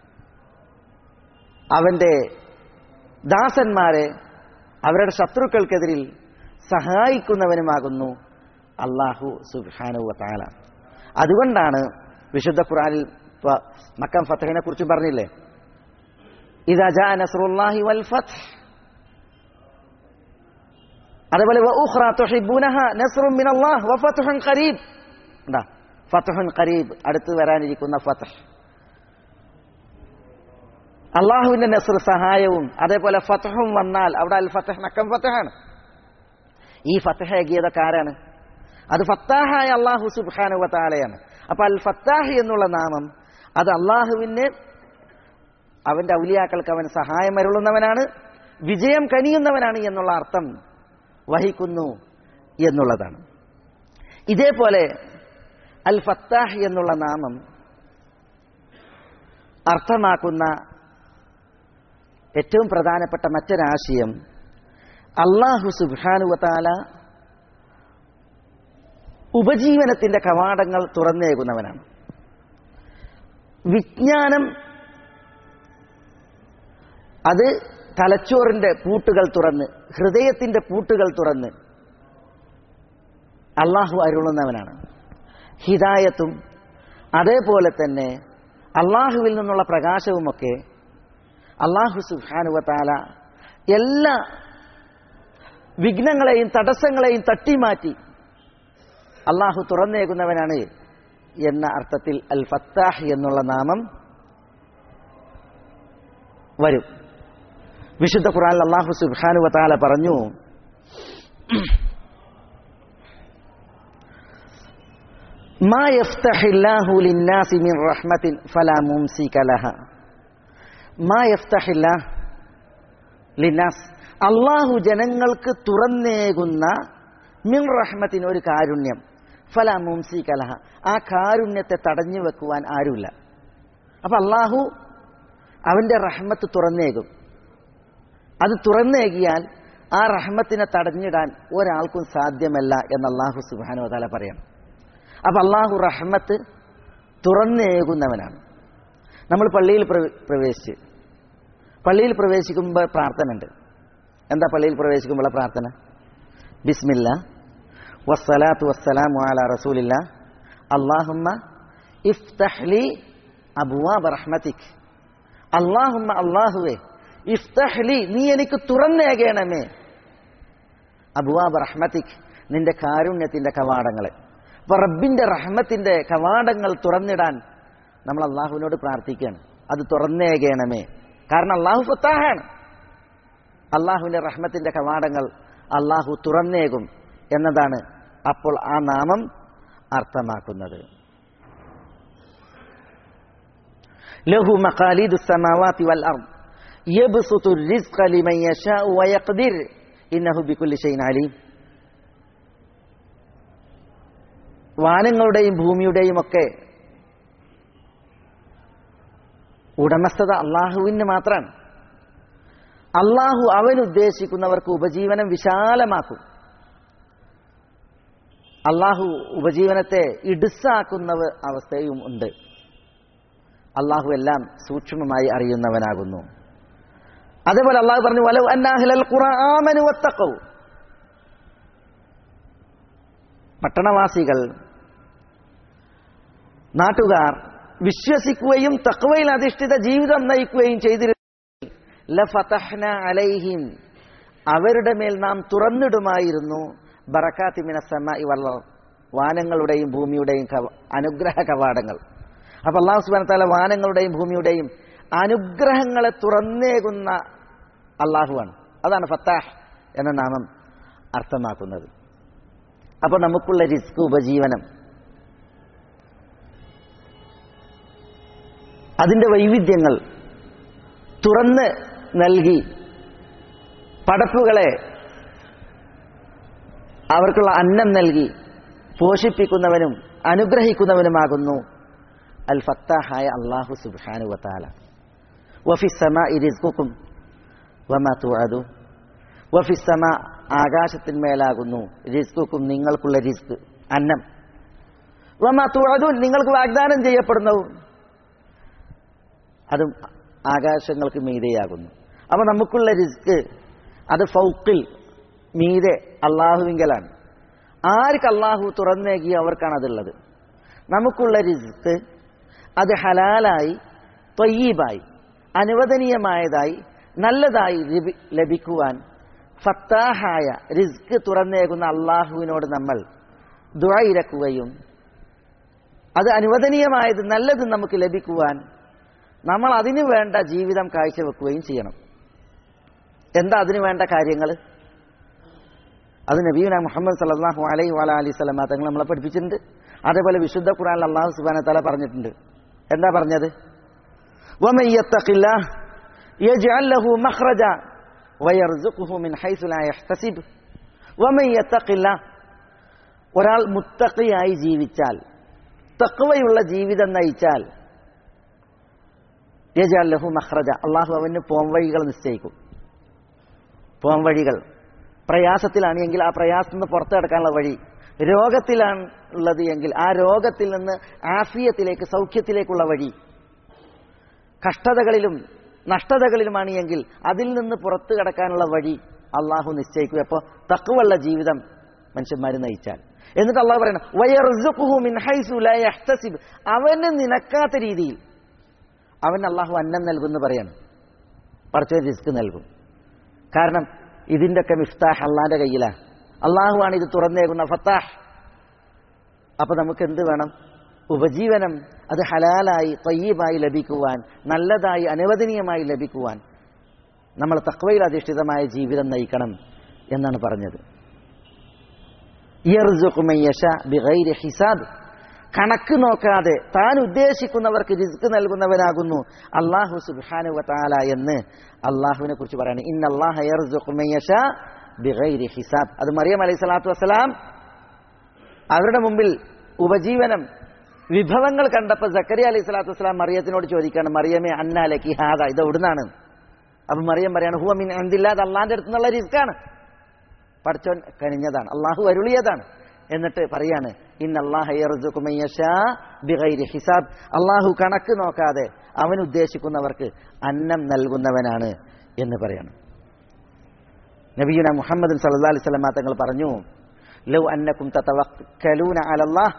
അവന്റെ ദാസന്മാരെ അവരുടെ ശത്രുക്കൾക്കെതിരിൽ സഹായിക്കുന്നവനുമാകുന്നു അള്ളാഹു സുബാനുവ താല അതുകൊണ്ടാണ് വിശുദ്ധ ഖുറാനിൽ മക്കം ഫത്തഹിനെ കുറിച്ച് പറഞ്ഞില്ലേ ഇതാ ജാ നസ്രുല്ലാഹി വൽ ഫത്ത് അതുപോലെ ഫത്തുഹുൻ ഖരീബ് അടുത്ത് വരാനിരിക്കുന്ന ഫത്തഹ് അള്ളാഹുവിന്റെ നസ്ർ സഹായവും അതേപോലെ ഫത്തഹും വന്നാൽ അവിടെ അൽ ഫത്തഹ് മക്കം ഫത്തഹാണ് ഈ ഫത്തഹ ഏകിയതൊക്കെ ആരാണ് അത് ഫത്താഹായ അള്ളാഹു സുബാനുവ താലയാണ് അപ്പൊ അൽ ഫത്താഹ് എന്നുള്ള നാമം അത് അള്ളാഹുവിന് അവന്റെ ഔലിയാക്കൾക്ക് അവൻ സഹായം അരുളുന്നവനാണ് വിജയം കനിയുന്നവനാണ് എന്നുള്ള അർത്ഥം വഹിക്കുന്നു എന്നുള്ളതാണ് ഇതേപോലെ അൽ ഫത്താഹ് എന്നുള്ള നാമം അർത്ഥമാക്കുന്ന ഏറ്റവും പ്രധാനപ്പെട്ട മറ്റൊരാശയം അള്ളാഹു സുബാനുവത്താല ഉപജീവനത്തിന്റെ കവാടങ്ങൾ തുറന്നേകുന്നവനാണ് വിജ്ഞാനം അത് തലച്ചോറിന്റെ പൂട്ടുകൾ തുറന്ന് ഹൃദയത്തിന്റെ പൂട്ടുകൾ തുറന്ന് അള്ളാഹു അരുളുന്നവനാണ് ഹിദായത്തും അതേപോലെ തന്നെ അള്ളാഹുവിൽ നിന്നുള്ള പ്രകാശവുമൊക്കെ അള്ളാഹു സുഹാനുവത്താല എല്ലാ വിഘ്നങ്ങളെയും തടസ്സങ്ങളെയും തട്ടിമാറ്റി അള്ളാഹു തുറന്നേകുന്നവനാണ് എന്ന അർത്ഥത്തിൽ അൽ ഫത്താഹ് എന്നുള്ള നാമം വരും വിശുദ്ധ ഖുറാൻ അള്ളാഹു സുബാനു വത്താല പറഞ്ഞു ما يفتح الله للناس من رحمة فلا ممسك لها ما يفتح الله للناس അള്ളാഹു ജനങ്ങൾക്ക് തുറന്നേകുന്ന മിൻ റഹ്മത്തിന് ഒരു കാരുണ്യം ഫല മുംസി കലഹ ആ കാരുണ്യത്തെ തടഞ്ഞു വെക്കുവാൻ ആരുമില്ല അപ്പൊ അള്ളാഹു അവന്റെ റഹ്മത്ത് തുറന്നേകും അത് തുറന്നേകിയാൽ ആ റഹ്മത്തിനെ തടഞ്ഞിടാൻ ഒരാൾക്കും സാധ്യമല്ല എന്ന് അള്ളാഹു സുബാനോ തല പറയണം അപ്പൊ അള്ളാഹു റഹ്മത്ത് തുറന്നേകുന്നവനാണ് നമ്മൾ പള്ളിയിൽ പ്രവേശിച്ച് പള്ളിയിൽ പ്രവേശിക്കുമ്പോൾ പ്രാർത്ഥന ഉണ്ട് എന്താ പള്ളിയിൽ പ്രവേശിക്കുമ്പോഴുള്ള പ്രാർത്ഥന ബിസ്മില്ല വസ്സലാത്തു വസ്സലാമു അല റസൂലില്ല അള്ളാഹുമ്മ ഇഫ്തഹ്ലി അബുവാബ് റഹ്മത്തിക് അള്ളാഹുമ്മ അള്ളാഹുവേ ഇഫ്തഹ്ലി നീ എനിക്ക് തുറന്നേകണമേ അബുവാബ് റഹ്മത്തിക് നിന്റെ കാരുണ്യത്തിന്റെ കവാടങ്ങളെ അപ്പൊ റബ്ബിന്റെ റഹ്മത്തിന്റെ കവാടങ്ങൾ തുറന്നിടാൻ നമ്മൾ അള്ളാഹുവിനോട് പ്രാർത്ഥിക്കുകയാണ് അത് തുറന്നേകണമേ കാരണം അള്ളാഹു ഫത്താഹാണ് അള്ളാഹുവിന്റെ റഹ്മത്തിന്റെ കവാടങ്ങൾ അള്ളാഹു തുറന്നേകും എന്നതാണ് അപ്പോൾ ആ നാമം അർത്ഥമാക്കുന്നത് ലഹു മഖാലിദു സമാവാതി വൽ അർദ് യബ്സുതു റിസ്ഖ ലിമൻ യശാഉ വയഖ്ദിർ ഇന്നഹു ബികുല്ലി ഷൈഇൻ അലീം വാനങ്ങളുടെയും ഭൂമിയുടെയും ഒക്കെ ഉടമസ്ഥത അള്ളാഹുവിന് മാത്രമാണ് അള്ളാഹു അവൻ ഉദ്ദേശിക്കുന്നവർക്ക് ഉപജീവനം വിശാലമാക്കും അള്ളാഹു ഉപജീവനത്തെ ഇടുസാക്കുന്ന അവസ്ഥയും ഉണ്ട് അള്ളാഹു എല്ലാം സൂക്ഷ്മമായി അറിയുന്നവനാകുന്നു അതേപോലെ അള്ളാഹു പറഞ്ഞു വലവ് അന്നാഹിലൽ ഖുർആമനു വത്തഖവ് പട്ടണവാസികൾ നാട്ടുകാർ വിശ്വസിക്കുകയും തക്വയിൽ അധിഷ്ഠിത ജീവിതം നയിക്കുകയും ചെയ്തിരുന്നു ലഫതഹ്ന അലൈഹിം അവരുടെ മേൽ നാം തുറന്നിടുമായിരുന്നു ബറക്കാത്തിമിന സമ വല്ല വാനങ്ങളുടെയും ഭൂമിയുടെയും അനുഗ്രഹ കവാടങ്ങൾ അപ്പൊ അള്ളാഹു സുബാന താല വാനങ്ങളുടെയും ഭൂമിയുടെയും അനുഗ്രഹങ്ങളെ തുറന്നേകുന്ന അള്ളാഹുവാണ് അതാണ് ഫത്താഹ് എന്ന നാമം അർത്ഥമാക്കുന്നത് അപ്പൊ നമുക്കുള്ള റിസ്ക് ഉപജീവനം അതിന്റെ വൈവിധ്യങ്ങൾ തുറന്ന് നൽകി പടപ്പുകളെ അവർക്കുള്ള അന്നം നൽകി പോഷിപ്പിക്കുന്നവനും അനുഗ്രഹിക്കുന്നവനുമാകുന്നു അൽ ഫത്താഹായ അള്ളാഹു സുബാനു വത്താല വഫിസമ ഇരിസ്കുക്കും വമതു വഫിസമ ആകാശത്തിന്മേലാകുന്നു റിസ്കുക്കും നിങ്ങൾക്കുള്ള റിസ്ക് അന്നം വമതു നിങ്ങൾക്ക് വാഗ്ദാനം ചെയ്യപ്പെടുന്നവും അതും ആകാശങ്ങൾക്ക് മീതെയാകുന്നു അപ്പൊ നമുക്കുള്ള റിസ്ക് അത് ഫൗക്കിൽ മീതെ അള്ളാഹുവിങ്കലാണ് ആർക്ക് അള്ളാഹു തുറന്നേകി അവർക്കാണ് അതുള്ളത് നമുക്കുള്ള റിസ്ക് അത് ഹലാലായി തൊയ്യീബായി അനുവദനീയമായതായി നല്ലതായി ലഭിക്കുവാൻ ഫത്താഹായ റിസ്ക് തുറന്നേകുന്ന അള്ളാഹുവിനോട് നമ്മൾ ദുഴയിരക്കുകയും അത് അനുവദനീയമായത് നല്ലത് നമുക്ക് ലഭിക്കുവാൻ നമ്മൾ അതിനു വേണ്ട ജീവിതം കാഴ്ചവെക്കുകയും ചെയ്യണം എന്താ അതിനു വേണ്ട കാര്യങ്ങൾ അത് നബീന മുഹമ്മദ് സല്ലാഹു അലൈഹി വല അലി സ്വലമ തങ്ങൾ നമ്മളെ പഠിപ്പിച്ചിട്ടുണ്ട് അതേപോലെ വിശുദ്ധ ഖുറാൻ അള്ളാഹു സുബാന തല പറഞ്ഞിട്ടുണ്ട് എന്താ പറഞ്ഞത് ഒരാൾ മുത്തഖിയായി ജീവിച്ചാൽ തക്വയുള്ള ജീവിതം നയിച്ചാൽ യജാലഹു മഹ്റജ അള്ളാഹു അവന് പോംവഴികൾ നിശ്ചയിക്കും പോംവഴികൾ പ്രയാസത്തിലാണെങ്കിൽ ആ പ്രയാസത്തിൽ നിന്ന് പുറത്തു കിടക്കാനുള്ള വഴി രോഗത്തിലാണ് ഉള്ളത് എങ്കിൽ ആ രോഗത്തിൽ നിന്ന് ആഫിയത്തിലേക്ക് സൗഖ്യത്തിലേക്കുള്ള വഴി കഷ്ടതകളിലും നഷ്ടതകളിലുമാണ് എങ്കിൽ അതിൽ നിന്ന് പുറത്തു കിടക്കാനുള്ള വഴി അള്ളാഹു നിശ്ചയിക്കും അപ്പോൾ തക്കുവള്ള ജീവിതം മനുഷ്യന്മാർ നയിച്ചാൽ എന്നിട്ട് അള്ളാഹു പറയണം അവന് നിനക്കാത്ത രീതിയിൽ അവൻ അള്ളാഹു അന്നം നൽകുമെന്ന് പറയാണ് പറച്ച റിസ്ക് നൽകും കാരണം ഇതിൻ്റെ ഒക്കെ മിഫ്താഹ് അള്ളാന്റെ കയ്യിലാണ് അള്ളാഹുവാണ് ഇത് തുറന്നേകുന്ന ഫത്താഹ് അപ്പൊ നമുക്ക് എന്ത് വേണം ഉപജീവനം അത് ഹലാലായി തയ്യീബായി ലഭിക്കുവാൻ നല്ലതായി അനുവദനീയമായി ലഭിക്കുവാൻ നമ്മൾ തക്വയിൽ അധിഷ്ഠിതമായ ജീവിതം നയിക്കണം എന്നാണ് പറഞ്ഞത് ഹിസാബ് കണക്ക് നോക്കാതെ താൻ ഉദ്ദേശിക്കുന്നവർക്ക് റിസ്ക് നൽകുന്നവനാകുന്നു അള്ളാഹു സുബാനു വത്താല എന്ന് അള്ളാഹുവിനെ കുറിച്ച് പറയാണ് ഇൻ അള്ളാഹ് ഹിസാബ് അത് മറിയം അലൈഹി സ്വലാത്തു വസ്സലാം അവരുടെ മുമ്പിൽ ഉപജീവനം വിഭവങ്ങൾ കണ്ടപ്പോൾ സക്കറിയ അലൈഹി സ്വലാത്തു വസ്സലാം മറിയത്തിനോട് ചോദിക്കുകയാണ് മറിയമേ അന്നാലക്കി ഹാദ ഇത് എവിടുന്നാണ് അപ്പൊ മറിയം പറയാണ് ഹുവ മിൻ എന്തില്ലാതെ അള്ളാന്റെ അടുത്ത് നിന്നുള്ള റിസ്ക്കാണ് പഠിച്ചോൻ കഴിഞ്ഞതാണ് അള്ളാഹു അരുളിയതാണ് എന്നിട്ട് പറയാണ് ഹിസാബ് അള്ളാഹു കണക്ക് നോക്കാതെ അവൻ ഉദ്ദേശിക്കുന്നവർക്ക് അന്നം നൽകുന്നവനാണ് എന്ന് പറയാണ് നബീന മുഹമ്മദ് സല്ലാ അലൈഹി സ്വലമ തങ്ങൾ പറഞ്ഞു ലൗ അന്നക്കും തതവക്കലൂന അലല്ലാഹ്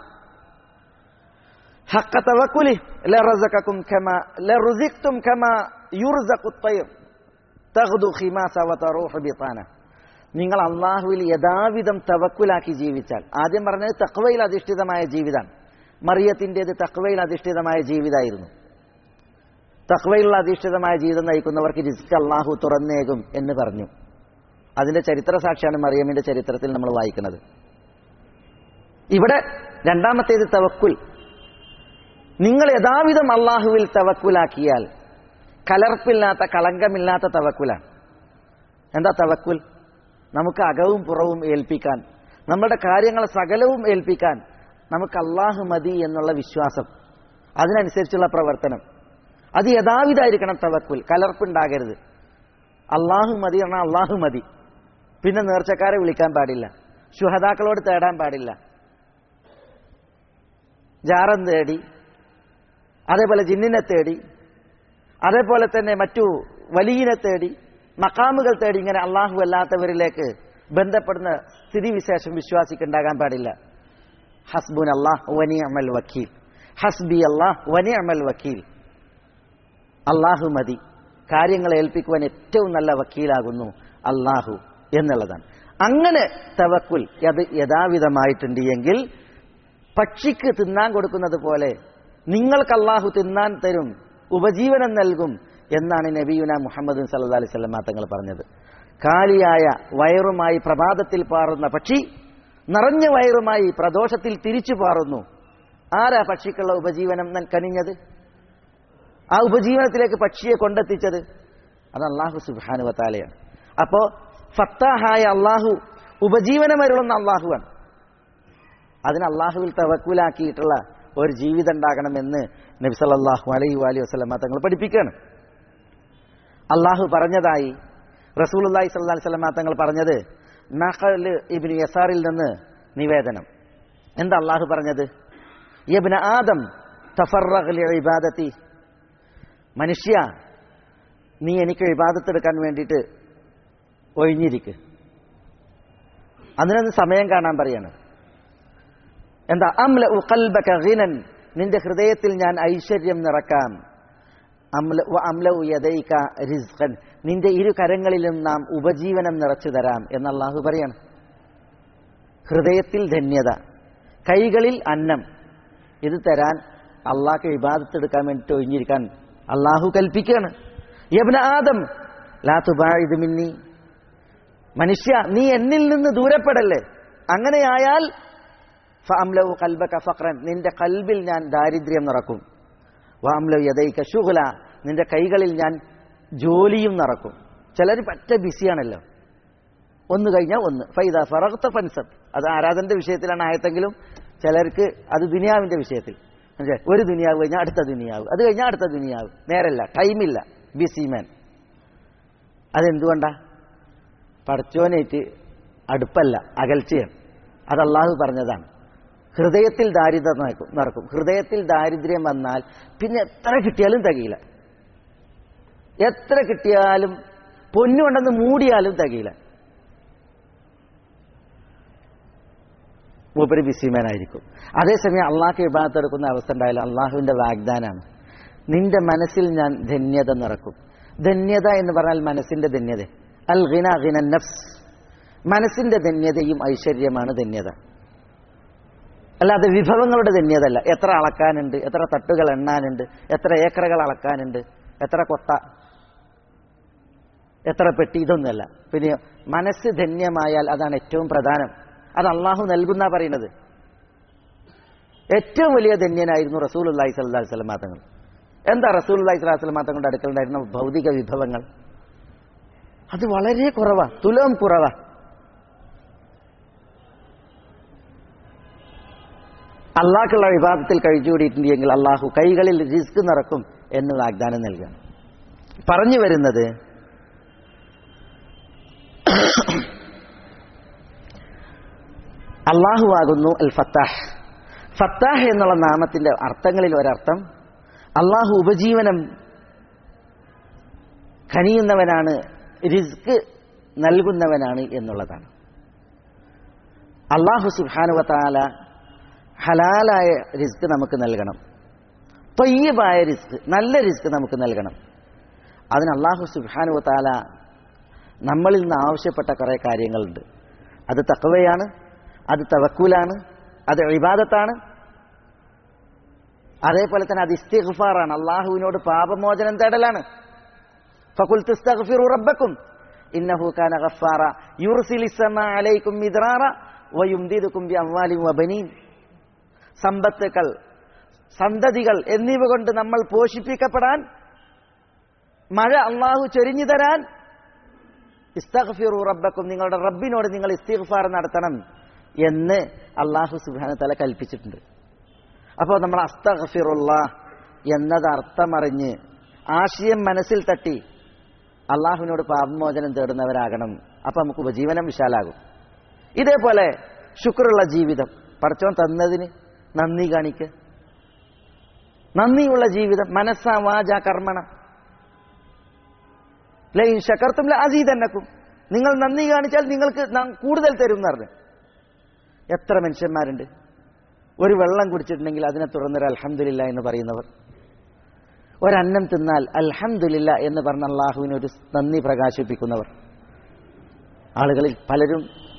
حق توكله لرزقكم كما لرزقتم كما يرزق الطير تغدو خماسا وتروح بطانه നിങ്ങൾ അള്ളാഹുവിൽ യഥാവിധം തവക്കുലാക്കി ജീവിച്ചാൽ ആദ്യം പറഞ്ഞത് തക്വയിൽ അധിഷ്ഠിതമായ ജീവിതമാണ് മറിയത്തിൻ്റെത് തക്വയിൽ അധിഷ്ഠിതമായ ജീവിതമായിരുന്നു തക്വയിലുള്ള അധിഷ്ഠിതമായ ജീവിതം നയിക്കുന്നവർക്ക് റിസ്ക് അള്ളാഹു തുറന്നേകും എന്ന് പറഞ്ഞു അതിന്റെ ചരിത്ര സാക്ഷിയാണ് മറിയമ്മിന്റെ ചരിത്രത്തിൽ നമ്മൾ വായിക്കുന്നത് ഇവിടെ രണ്ടാമത്തേത് തവക്കുൽ നിങ്ങൾ യഥാവിധം അള്ളാഹുവിൽ തവക്കുലാക്കിയാൽ കലർപ്പില്ലാത്ത കളങ്കമില്ലാത്ത തവക്കുലാണ് എന്താ തവക്കുൽ നമുക്ക് അകവും പുറവും ഏൽപ്പിക്കാൻ നമ്മുടെ കാര്യങ്ങൾ സകലവും ഏൽപ്പിക്കാൻ നമുക്ക് അള്ളാഹു മതി എന്നുള്ള വിശ്വാസം അതിനനുസരിച്ചുള്ള പ്രവർത്തനം അത് യഥാവിധായിരിക്കണം തവക്കുൽ കലർപ്പുണ്ടാകരുത് അള്ളാഹു മതി പറഞ്ഞാൽ അള്ളാഹു മതി പിന്നെ നേർച്ചക്കാരെ വിളിക്കാൻ പാടില്ല ശുഹതാക്കളോട് തേടാൻ പാടില്ല ജാറം തേടി അതേപോലെ ജിന്നിനെ തേടി അതേപോലെ തന്നെ മറ്റു വലിയനെ തേടി മക്കാമുകൾ തേടി ഇങ്ങനെ അള്ളാഹു അല്ലാത്തവരിലേക്ക് ബന്ധപ്പെടുന്ന സ്ഥിതിവിശേഷം വിശ്വാസിക്കുണ്ടാകാൻ പാടില്ല ഹസ്ബുൻ അള്ളാഹ് വനി അമൽ വക്കീൽ ഹസ്ബി അള്ളാഹ് വനി അമൽ വക്കീൽ അള്ളാഹു മതി കാര്യങ്ങളെ ഏൽപ്പിക്കുവാൻ ഏറ്റവും നല്ല വക്കീലാകുന്നു അള്ളാഹു എന്നുള്ളതാണ് അങ്ങനെ തവക്കുൽ അത് യഥാവിധമായിട്ടുണ്ട് എങ്കിൽ പക്ഷിക്ക് തിന്നാൻ കൊടുക്കുന്നത് പോലെ നിങ്ങൾക്ക് അള്ളാഹു തിന്നാൻ തരും ഉപജീവനം നൽകും എന്നാണ് നബിയുന മുഹമ്മദ് സല്ലാ അലൈഹി സ്വലമ തങ്ങൾ പറഞ്ഞത് കാലിയായ വയറുമായി പ്രഭാതത്തിൽ പാറുന്ന പക്ഷി നിറഞ്ഞ വയറുമായി പ്രദോഷത്തിൽ തിരിച്ചു പാറുന്നു ആരാ പക്ഷിക്കുള്ള ഉപജീവനം കനിഞ്ഞത് ആ ഉപജീവനത്തിലേക്ക് പക്ഷിയെ കൊണ്ടെത്തിച്ചത് അത് അള്ളാഹു സുബാനുവത്താലയാണ് അപ്പോ ഫത്താഹായ അള്ളാഹു ഉപജീവനമരുളുന്ന അള്ളാഹുവാണ് അതിന് അള്ളാഹുവിൽ തവക്കുലാക്കിയിട്ടുള്ള ഒരു ജീവിതം ഉണ്ടാകണമെന്ന് നബി സല്ലല്ലാഹു അലൈഹി വാലി വസ്ലമ തങ്ങൾ പഠിപ്പിക്കുകയാണ് അള്ളാഹു പറഞ്ഞതായി റസൂലുല്ലാഹി സ്വല്ലല്ലാഹി വസല്ലമ തങ്ങൾ പറഞ്ഞത് നഖൽ ഇബ്നു യസാറിൽ നിന്ന് നിവേദനം എന്താ അള്ളാഹു പറഞ്ഞത് യബ്ന ആദം തഫറഗ് ലിഇബാദതി മനുഷ്യ നീ എനിക്ക് ഇബാദത്തെടുക്കാൻ വേണ്ടിയിട്ട് ഒഴിഞ്ഞിരിക്ക് അതിനൊന്ന് സമയം കാണാൻ പറയാണ് എന്താ അംല ഉൽബക ഗിനൻ നിന്റെ ഹൃദയത്തിൽ ഞാൻ ഐശ്വര്യം നിറക്കാം അംല അംല യദൈക റിസ്ഖൻ നിന്റെ ഇരു കരങ്ങളിലും നാം ഉപജീവനം നിറച്ചു തരാം എന്ന് അള്ളാഹു പറയാണ് ഹൃദയത്തിൽ ധന്യത കൈകളിൽ അന്നം ഇത് തരാൻ അള്ളാഹ് ഇബാദത്തെടുക്കാൻ വേണ്ടിയിട്ട് ഒഴിഞ്ഞിരിക്കാൻ അള്ളാഹു കൽപ്പിക്കുകയാണ് യബ്ന ആദം ലാ തുബാഇദ് മിന്നി മനുഷ്യ നീ എന്നിൽ നിന്ന് ദൂരപ്പെടല്ലേ അങ്ങനെയായാൽ ഫഅംലഉ ഖൽബക ഫഖ്റൻ നിന്റെ കൽബിൽ ഞാൻ ദാരിദ്ര്യം നിറക്കും വഅംലഉ യദൈക ശുഗ്ല നിന്റെ കൈകളിൽ ഞാൻ ജോലിയും നിറക്കും ചിലർ പറ്റ ബിസിയാണല്ലോ ഒന്ന് കഴിഞ്ഞാൽ ഒന്ന് ഫൈദ ഫറഖ്ത ഫൻസബ് അത് ആരാധന്റെ വിഷയത്തിലാണ് ആയത്തെങ്കിലും ചിലർക്ക് അത് ദുനിയാവിന്റെ വിഷയത്തിൽ മനസ്സിലായോ? ഒരു ദുനിയാവ് കഴിഞ്ഞാൽ അടുത്ത ദുനിയാവ് അത് കഴിഞ്ഞാൽ അടുത്ത ദുനിയാവ് നേരല്ല ടൈമില്ല ബിസി മാൻ അതെന്തുകൊണ്ടാ പഠിച്ചോനേറ്റ് അടുപ്പല്ല അകൽച്ചയാണ് അത് അള്ളാഹു പറഞ്ഞതാണ് ഹൃദയത്തിൽ ദാരിദ്ര്യം നടക്കും നടക്കും ഹൃദയത്തിൽ ദാരിദ്ര്യം വന്നാൽ പിന്നെ എത്ര കിട്ടിയാലും തികയില്ല എത്ര കിട്ടിയാലും പൊന്നുകൊണ്ടെന്ന് മൂടിയാലും തികയില്ല മൂപ്പര് ബിസിമാനായിരിക്കും അതേസമയം അള്ളാഹ് വിഭാഗത്ത് എടുക്കുന്ന അവസ്ഥ ഉണ്ടായാലും അള്ളാഹുവിന്റെ വാഗ്ദാനാണ് നിന്റെ മനസ്സിൽ ഞാൻ ധന്യത നിറക്കും ധന്യത എന്ന് പറഞ്ഞാൽ മനസ്സിന്റെ ധന്യത അൽ ഹിന ഹിന നഫ്സ് മനസ്സിന്റെ ധന്യതയും ഐശ്വര്യമാണ് ധന്യത അല്ലാതെ വിഭവങ്ങളുടെ ധന്യതല്ല എത്ര അളക്കാനുണ്ട് എത്ര തട്ടുകൾ എണ്ണാനുണ്ട് എത്ര ഏക്കറുകൾ അളക്കാനുണ്ട് എത്ര കൊട്ട എത്ര പെട്ടി ഇതൊന്നുമല്ല പിന്നെ മനസ്സ് ധന്യമായാൽ അതാണ് ഏറ്റവും പ്രധാനം അത് അള്ളാഹു നൽകുന്ന പറയുന്നത് ഏറ്റവും വലിയ ധന്യനായിരുന്നു റസൂൽ അള്ളാഹി സ്വല്ലാഹി സ്വലമാ തങ്ങൾ എന്താ റസൂൽ അള്ളാഹി സ്വലാഹി സ്വലമാ തങ്ങളുടെ അടുക്കലുണ്ടായിരുന്ന ഭൗതിക വിഭവങ്ങൾ അത് വളരെ കുറവാ തുലം കുറവാ അള്ളാഹ്ക്കുള്ള വിഭാഗത്തിൽ കഴിച്ചുകൂടിയിട്ടുണ്ടെങ്കിൽ അള്ളാഹു കൈകളിൽ റിസ്ക് നിറക്കും എന്ന് വാഗ്ദാനം നൽകുകയാണ് പറഞ്ഞു വരുന്നത് അള്ളാഹു ആകുന്നു അൽ ഫത്താഹ് ഫത്താഹ് എന്നുള്ള നാമത്തിന്റെ അർത്ഥങ്ങളിൽ ഒരർത്ഥം അള്ളാഹു ഉപജീവനം കനിയുന്നവനാണ് റിസ്ക് നൽകുന്നവനാണ് എന്നുള്ളതാണ് അള്ളാഹു സുഹാനുവത്താല ഹലാലായ റിസ്ക് നമുക്ക് നൽകണം തൊയ്യബായ റിസ്ക് നല്ല റിസ്ക് നമുക്ക് നൽകണം അതിന് അള്ളാഹു സുഹാനുവത്താല നമ്മളിൽ നിന്ന് ആവശ്യപ്പെട്ട കുറേ കാര്യങ്ങളുണ്ട് അത് തക്കവയാണ് അത് തവക്കൂലാണ് അത് ഇബാദത്താണ് അതേപോലെ തന്നെ അത് ഇസ്തിഗ്ഫാറാണ് അള്ളാഹുവിനോട് പാപമോചനം തേടലാണ് ഫകുൽ തസ്തഗ്ഫിറു റബ്ബക്കും ഇന്നഹു കാന ഗഫാറ യുർസിലിസ് സമാ അലൈക്കും മിദ്റാറ വയുംദിദുക്കും ബിഅംവാലിൻ വബനീൻ സമ്പത്തുക്കൾ സന്തതികൾ എന്നിവ കൊണ്ട് നമ്മൾ പോഷിപ്പിക്കപ്പെടാൻ മഴ അള്ളാഹു ചൊരിഞ്ഞു തരാൻ ഇസ്തഗ്ഫിറു റബ്ബക്കും നിങ്ങളുടെ റബ്ബിനോട് നിങ്ങൾ ഇസ്തിഗ്ഫാർ നടത്തണം എന്ന് അള്ളാഹു സുബാന തല കൽപ്പിച്ചിട്ടുണ്ട് അപ്പോൾ നമ്മൾ അസ്തഫിറുള്ള എന്നത് അർത്ഥമറിഞ്ഞ് ആശയം മനസ്സിൽ തട്ടി അള്ളാഹുവിനോട് പാപമോചനം തേടുന്നവരാകണം അപ്പം നമുക്ക് ഉപജീവനം വിശാലാകും ഇതേപോലെ ശുക്രുള്ള ജീവിതം പഠിച്ചോൻ തന്നതിന് നന്ദി കാണിക്കുക നന്ദിയുള്ള ജീവിതം മനസ്സ വാച കർമ്മണ ലൈൻ ശക്കർത്തും അസീതന്നക്കും നിങ്ങൾ നന്ദി കാണിച്ചാൽ നിങ്ങൾക്ക് നാം കൂടുതൽ തരും എന്ന് പറഞ്ഞു എത്ര മനുഷ്യന്മാരുണ്ട് ഒരു വെള്ളം കുടിച്ചിട്ടുണ്ടെങ്കിൽ അതിനെ തുടർന്നൊരു അൽഹംദുലില്ല എന്ന് പറയുന്നവർ ഒരന്നം തിന്നാൽ അൽഹംദുലില്ല എന്ന് പറഞ്ഞ അള്ളാഹുവിന് ഒരു നന്ദി പ്രകാശിപ്പിക്കുന്നവർ ആളുകളിൽ പലരും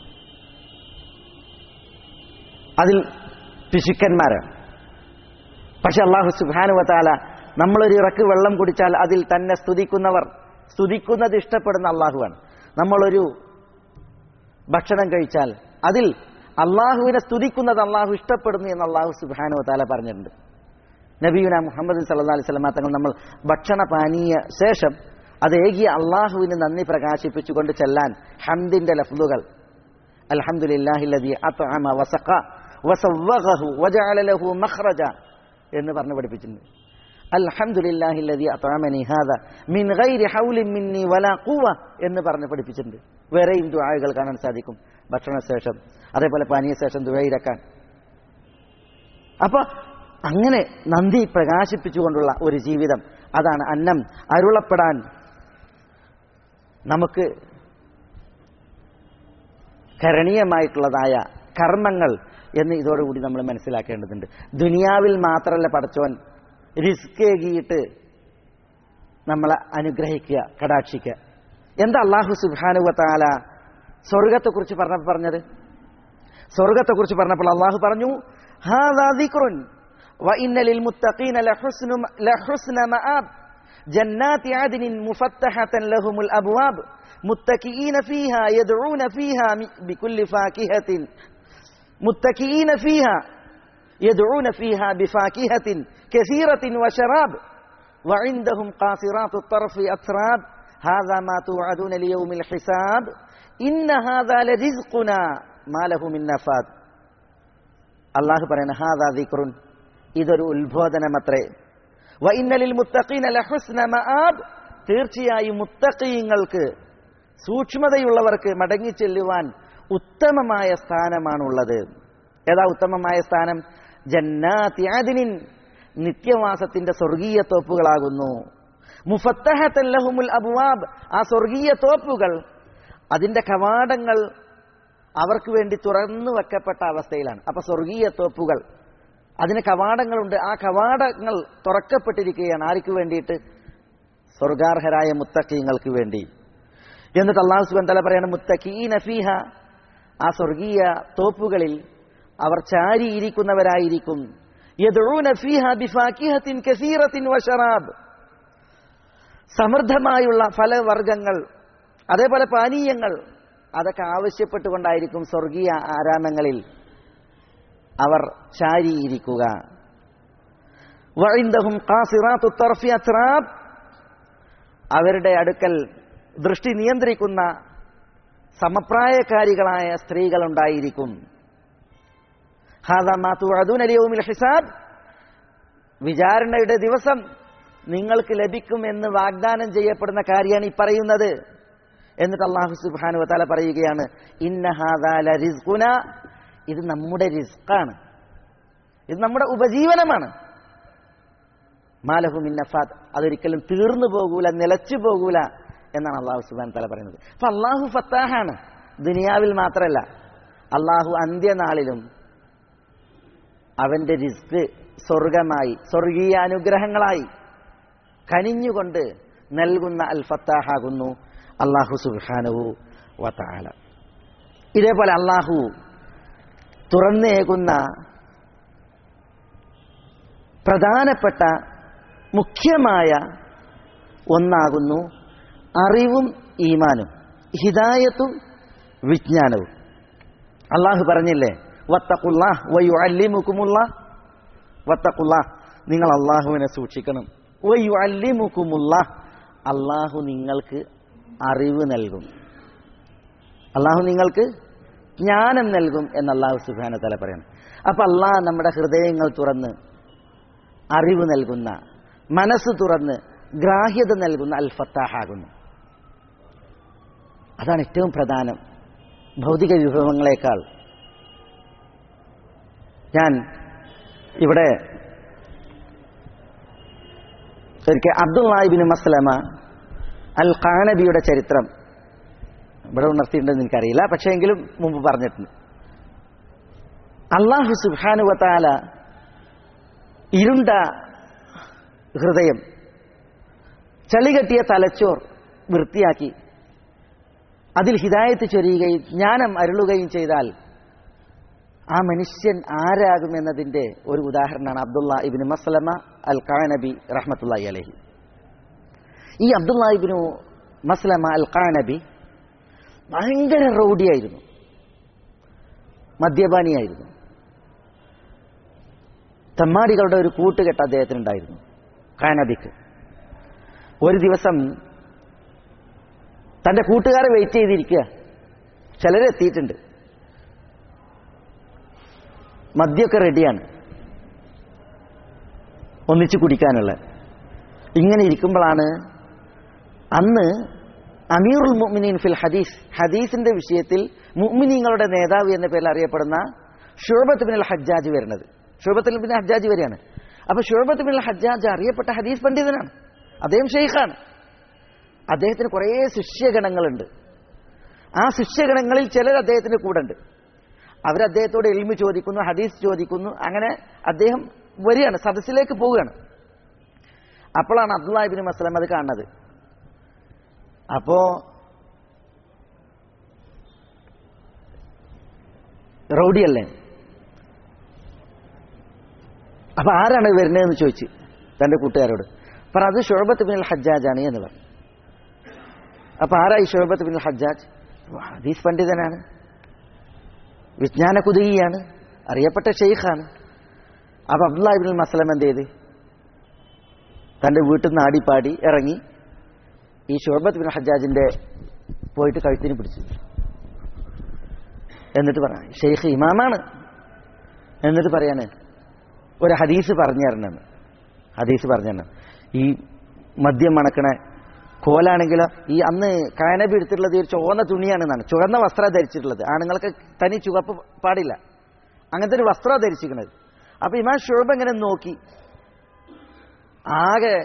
അതിൽ പിശുക്കന്മാരാണ് പക്ഷെ അള്ളാഹു സുബാനുവത്താല നമ്മളൊരു ഇറക്ക് വെള്ളം കുടിച്ചാൽ അതിൽ തന്നെ സ്തുതിക്കുന്നവർ സ്തുതിക്കുന്നത് ഇഷ്ടപ്പെടുന്ന അള്ളാഹുവാണ് നമ്മളൊരു ഭക്ഷണം കഴിച്ചാൽ അതിൽ അള്ളാഹുവിനെ സ്തുതിക്കുന്നത് അള്ളാഹു ഇഷ്ടപ്പെടുന്നു എന്ന് അള്ളാഹു സുബാനുവത്താല പറഞ്ഞിട്ടുണ്ട് നബിയുന മുഹമ്മദ് സല്ലാ അലൈഹി സ്വലമ തങ്ങൾ നമ്മൾ ഭക്ഷണ പാനീയ ശേഷം അത് ഏകിയ അള്ളാഹുവിന് നന്ദി പ്രകാശിപ്പിച്ചുകൊണ്ട് ചെല്ലാൻ ഹംദിന്റെ ലഫ്ലുകൾ അൽഹംദുലില്ലാഹില്ലദി അത്അമ വസഖ വസവ്വഗഹു വജഅല ലഹു മഖ്റജ എന്ന് പറഞ്ഞു പഠിപ്പിച്ചിട്ടുണ്ട് അൽഹംദുലില്ലാഹില്ലദി അത്അമനി ഹാദ മിൻ ഗൈരി ഹൗലിൻ മിന്നി വലാ ഖുവ എന്ന് പറഞ്ഞു പഠിപ്പിച്ചിട്ടുണ്ട് വേറെയും ദുആകൾ കാണാൻ സാധിക്കും ഭക്ഷണശേഷം അതേപോലെ പാനീയശേഷം ദുആയിരക്കാൻ അപ്പൊ അങ്ങനെ നന്ദി പ്രകാശിപ്പിച്ചുകൊണ്ടുള്ള ഒരു ജീവിതം അതാണ് അന്നം അരുളപ്പെടാൻ നമുക്ക് കരണീയമായിട്ടുള്ളതായ കർമ്മങ്ങൾ എന്ന് ഇതോടുകൂടി നമ്മൾ മനസ്സിലാക്കേണ്ടതുണ്ട് ദുനിയാവിൽ മാത്രമല്ല പടച്ചോൻ റിസ്ക് ഏകിയിട്ട് നമ്മളെ അനുഗ്രഹിക്കുക കടാക്ഷിക്കുക എന്താ അള്ളാഹു സുബാനുവത്താല സ്വർഗത്തെക്കുറിച്ച് പറഞ്ഞപ്പോൾ പറഞ്ഞത് സ്വർഗത്തെക്കുറിച്ച് പറഞ്ഞപ്പോൾ അള്ളാഹു പറഞ്ഞു ഹാദാ ദിക്റുൻ وإن للمتقين لحسن لحسن مآب جنات عدن مفتحة لهم الأبواب متكئين فيها يدعون فيها بكل فاكهة متكئين فيها يدعون فيها بفاكهة كثيرة وشراب وعندهم قاصرات الطرف أتراب هذا ما توعدون ليوم الحساب إن هذا لرزقنا ما له من نفاد الله പറയുന്ന هذا ذكر ഇതൊരു ഉത്ബോധനമത്രേ വ ഇന്നലിൽ മുത്തഖീന ലഹുസ്ന മആബ് തീർച്ചയായും മുത്തഖീങ്ങൾക്ക് സൂക്ഷ്മതയുള്ളവർക്ക് മടങ്ങിച്ചെല്ലുവാൻ ഉത്തമമായ സ്ഥാനമാണുള്ളത് ഏതാ ഉത്തമമായ സ്ഥാനം ജന്നാത്തി ആദിനിൻ നിത്യവാസത്തിന്റെ സ്വർഗീയ തോപ്പുകളാകുന്നു മുഫത്തഹത്തൻ ലഹുമുൽ അബുവാബ് ആ സ്വർഗീയ തോപ്പുകൾ അതിന്റെ കവാടങ്ങൾ അവർക്ക് വേണ്ടി തുറന്നു വെക്കപ്പെട്ട അവസ്ഥയിലാണ് അപ്പൊ സ്വർഗീയ തോപ്പുകൾ അതിന് കവാടങ്ങളുണ്ട് ആ കവാടങ്ങൾ തുറക്കപ്പെട്ടിരിക്കുകയാണ് ആർക്ക് വേണ്ടിയിട്ട് സ്വർഗാർഹരായ മുത്തക്കീങ്ങൾക്ക് വേണ്ടി എന്നിട്ട് അള്ളാഹു സുബൻ തല പറയണം മുത്തക്കീന ഫീഹ ആ സ്വർഗീയ തോപ്പുകളിൽ അവർ ചാരിയിരിക്കുന്നവരായിരിക്കും യദഊന ഫീഹ ബിഫാക്കിഹത്തിൻ കസീറത്തിൻ വശറാബ് സമൃദ്ധമായുള്ള ഫലവർഗങ്ങൾ അതേപോലെ പാനീയങ്ങൾ അതൊക്കെ ആവശ്യപ്പെട്ടുകൊണ്ടായിരിക്കും സ്വർഗീയ ആരാമങ്ങളിൽ അവർ ചാരിയിരിക്കുക വഴിന്തഹും കാസിറാത്തു തർഫി അത്രാബ് അവരുടെ അടുക്കൽ ദൃഷ്ടി നിയന്ത്രിക്കുന്ന സമപ്രായക്കാരികളായ സ്ത്രീകളുണ്ടായിരിക്കും ഹിസാബ് വിചാരണയുടെ ദിവസം നിങ്ങൾക്ക് ലഭിക്കുമെന്ന് വാഗ്ദാനം ചെയ്യപ്പെടുന്ന കാര്യമാണ് ഈ പറയുന്നത് എന്നിട്ട് അള്ളാഹു സുബാനു തല പറയുകയാണ് ഇന്ന ഹാദാല റിസ്കുന ഇത് നമ്മുടെ റിസ്ക്കാണ് ഇത് നമ്മുടെ ഉപജീവനമാണ് മാലഹു മിന്നഫാദ് അതൊരിക്കലും തീർന്നു പോകൂല നിലച്ചു പോകൂല എന്നാണ് അള്ളാഹു സുബാൻ തല പറയുന്നത് അപ്പൊ അള്ളാഹു ഫത്താഹാണ് ദുനിയാവിൽ മാത്രമല്ല അള്ളാഹു അന്ത്യനാളിലും അവന്റെ റിസ്ക് സ്വർഗമായി സ്വർഗീയ അനുഗ്രഹങ്ങളായി കനിഞ്ഞുകൊണ്ട് നൽകുന്ന അൽ ഫത്താഹാകുന്നു അള്ളാഹു സുബാനുവു വത്താല ഇതേപോലെ അള്ളാഹു തുറന്നേകുന്ന പ്രധാനപ്പെട്ട മുഖ്യമായ ഒന്നാകുന്നു അറിവും ഈമാനും ഹിദായത്തും വിജ്ഞാനവും അള്ളാഹു പറഞ്ഞില്ലേ വത്തക്കുല്ലാഹ് വയു അല്ലിമുക്കുമുള്ള വത്തക്കുല്ലാഹ് നിങ്ങൾ അള്ളാഹുവിനെ സൂക്ഷിക്കണം വയു അല്ലിമുക്കുമുള്ള അള്ളാഹു നിങ്ങൾക്ക് അറിവ് നൽകും അള്ളാഹു നിങ്ങൾക്ക് ജ്ഞാനം നൽകും എന്ന് അള്ളാഹു സുബാന തല പറയണം അപ്പൊ അള്ളാഹ് നമ്മുടെ ഹൃദയങ്ങൾ തുറന്ന് അറിവ് നൽകുന്ന മനസ്സ് തുറന്ന് ഗ്രാഹ്യത നൽകുന്ന അൽ ഫത്താഹാകുന്നു അതാണ് ഏറ്റവും പ്രധാനം ഭൗതിക വിഭവങ്ങളെക്കാൾ ഞാൻ ഇവിടെ ഒരിക്കൽ അബ്ദുല്ലാഹിബിന് മസ്ലമ അൽ ഖാനബിയുടെ ചരിത്രം ഇവിടെ ഉണർത്തിയിട്ടുണ്ടെന്ന് എനിക്കറിയില്ല പക്ഷേ എങ്കിലും മുമ്പ് പറഞ്ഞിട്ടുണ്ട് അള്ളാഹു സുബാനുവത്താല ഇരുണ്ട ഹൃദയം ചളികെട്ടിയ തലച്ചോർ വൃത്തിയാക്കി അതിൽ ഹിദായത്ത് ചൊരിയുകയും ജ്ഞാനം അരുളുകയും ചെയ്താൽ ആ മനുഷ്യൻ ആരാകുമെന്നതിന്റെ ഒരു ഉദാഹരണമാണ് അബ്ദുള്ള ഇബിന് മസ്ലമ അൽ ഖാനബി റഹ്മത്തുള്ളി അലഹി ഈ അബ്ദുള്ള ഇബിനു മസ്ലമ അൽ ഖാനബി ഭയങ്കര റൗഡിയായിരുന്നു മദ്യപാനിയായിരുന്നു തമ്മാടികളുടെ ഒരു കൂട്ടുകെട്ട് അദ്ദേഹത്തിനുണ്ടായിരുന്നു ഖാനബിക്ക് ഒരു ദിവസം തന്റെ കൂട്ടുകാരെ വെയിറ്റ് ചെയ്തിരിക്കുക ചിലരെത്തിയിട്ടുണ്ട് മദ്യമൊക്കെ റെഡിയാണ് ഒന്നിച്ച് കുടിക്കാനുള്ള ഇങ്ങനെ ഇരിക്കുമ്പോഴാണ് അന്ന് അമീറുൽ മുഅ്മിനീൻ ഫിൽ ഹദീസ് ഹദീസിന്റെ വിഷയത്തിൽ മുഅ്മിനീങ്ങളുടെ നേതാവ് എന്ന പേരിൽ അറിയപ്പെടുന്ന ഷുറബത്ത് ബിൻ അൽ ഹജ്ജാജ് വരുന്നത് ഷുറബത്ത് ബിൻ ഹജ്ജാജ് വരികയാണ് അപ്പൊ ഷുറബത്ത് ബിൻ അൽ ഹജ്ജാജ് അറിയപ്പെട്ട ഹദീസ് പണ്ഡിതനാണ് അദ്ദേഹം ഷെയ്ഖാണ് അദ്ദേഹത്തിന് കുറേ ശിഷ്യഗണങ്ങളുണ്ട് ആ ശിഷ്യഗണങ്ങളിൽ ചിലർ അദ്ദേഹത്തിന്റെ കൂടെ ഉണ്ട് അവരദ്ദേഹത്തോട് എൽമി ചോദിക്കുന്നു ഹദീസ് ചോദിക്കുന്നു അങ്ങനെ അദ്ദേഹം വരികയാണ് സദസ്സിലേക്ക് പോവുകയാണ് അപ്പോഴാണ് അബ്ദുല്ലാഹിബിൻ മസ്ലം അത് കാണുന്നത് അപ്പോ റൗഡിയല്ലേ അപ്പൊ ആരാണ് വരുന്നതെന്ന് ചോദിച്ച് തന്റെ കൂട്ടുകാരോട് പറ അത് ഷുഹബത്ത് ബിൻ ഹജ്ജാജാണ് എന്ന് പറഞ്ഞു അപ്പൊ ആരായി ഷുഹബത്ത് ബിൻ ഹജ്ജാജ് ഹദീസ് പണ്ഡിതനാണ് വിജ്ഞാന കുതുകിയാണ് അറിയപ്പെട്ട ഷെയ്ഖാണ് അപ്പൊ അബ്ദുല്ലാഹിബിൻ മസ്ലം എന്ത് ചെയ്ത് തന്റെ വീട്ടിൽ നിന്ന് ആടിപ്പാടി ഇറങ്ങി ഈ ഷുഹബത്ത് ബിൻ ഹജ്ജാജിന്റെ പോയിട്ട് കഴുത്തിന് പിടിച്ചു എന്നിട്ട് പറ ഷെയ്ഖ് ഇമാമാണ് എന്നിട്ട് പറയാണ് ഒരു ഹദീസ് പറഞ്ഞു തരണമെന്ന് ഹദീസ് പറഞ്ഞു തരണം ഈ മദ്യം മണക്കണ കോലാണെങ്കിലോ ഈ അന്ന് കാനബി എടുത്തിട്ടുള്ളത് ഒരു ചുവന്ന തുണിയാണെന്നാണ് ചുവന്ന വസ്ത്രം ധരിച്ചിട്ടുള്ളത് ആണുങ്ങൾക്ക് തനി ചുവപ്പ് പാടില്ല അങ്ങനത്തെ ഒരു വസ്ത്രം ധരിച്ചിരിക്കുന്നത് അപ്പൊ ഇമാൻ ഷുഹബ് ഇങ്ങനെ നോക്കി ആകെ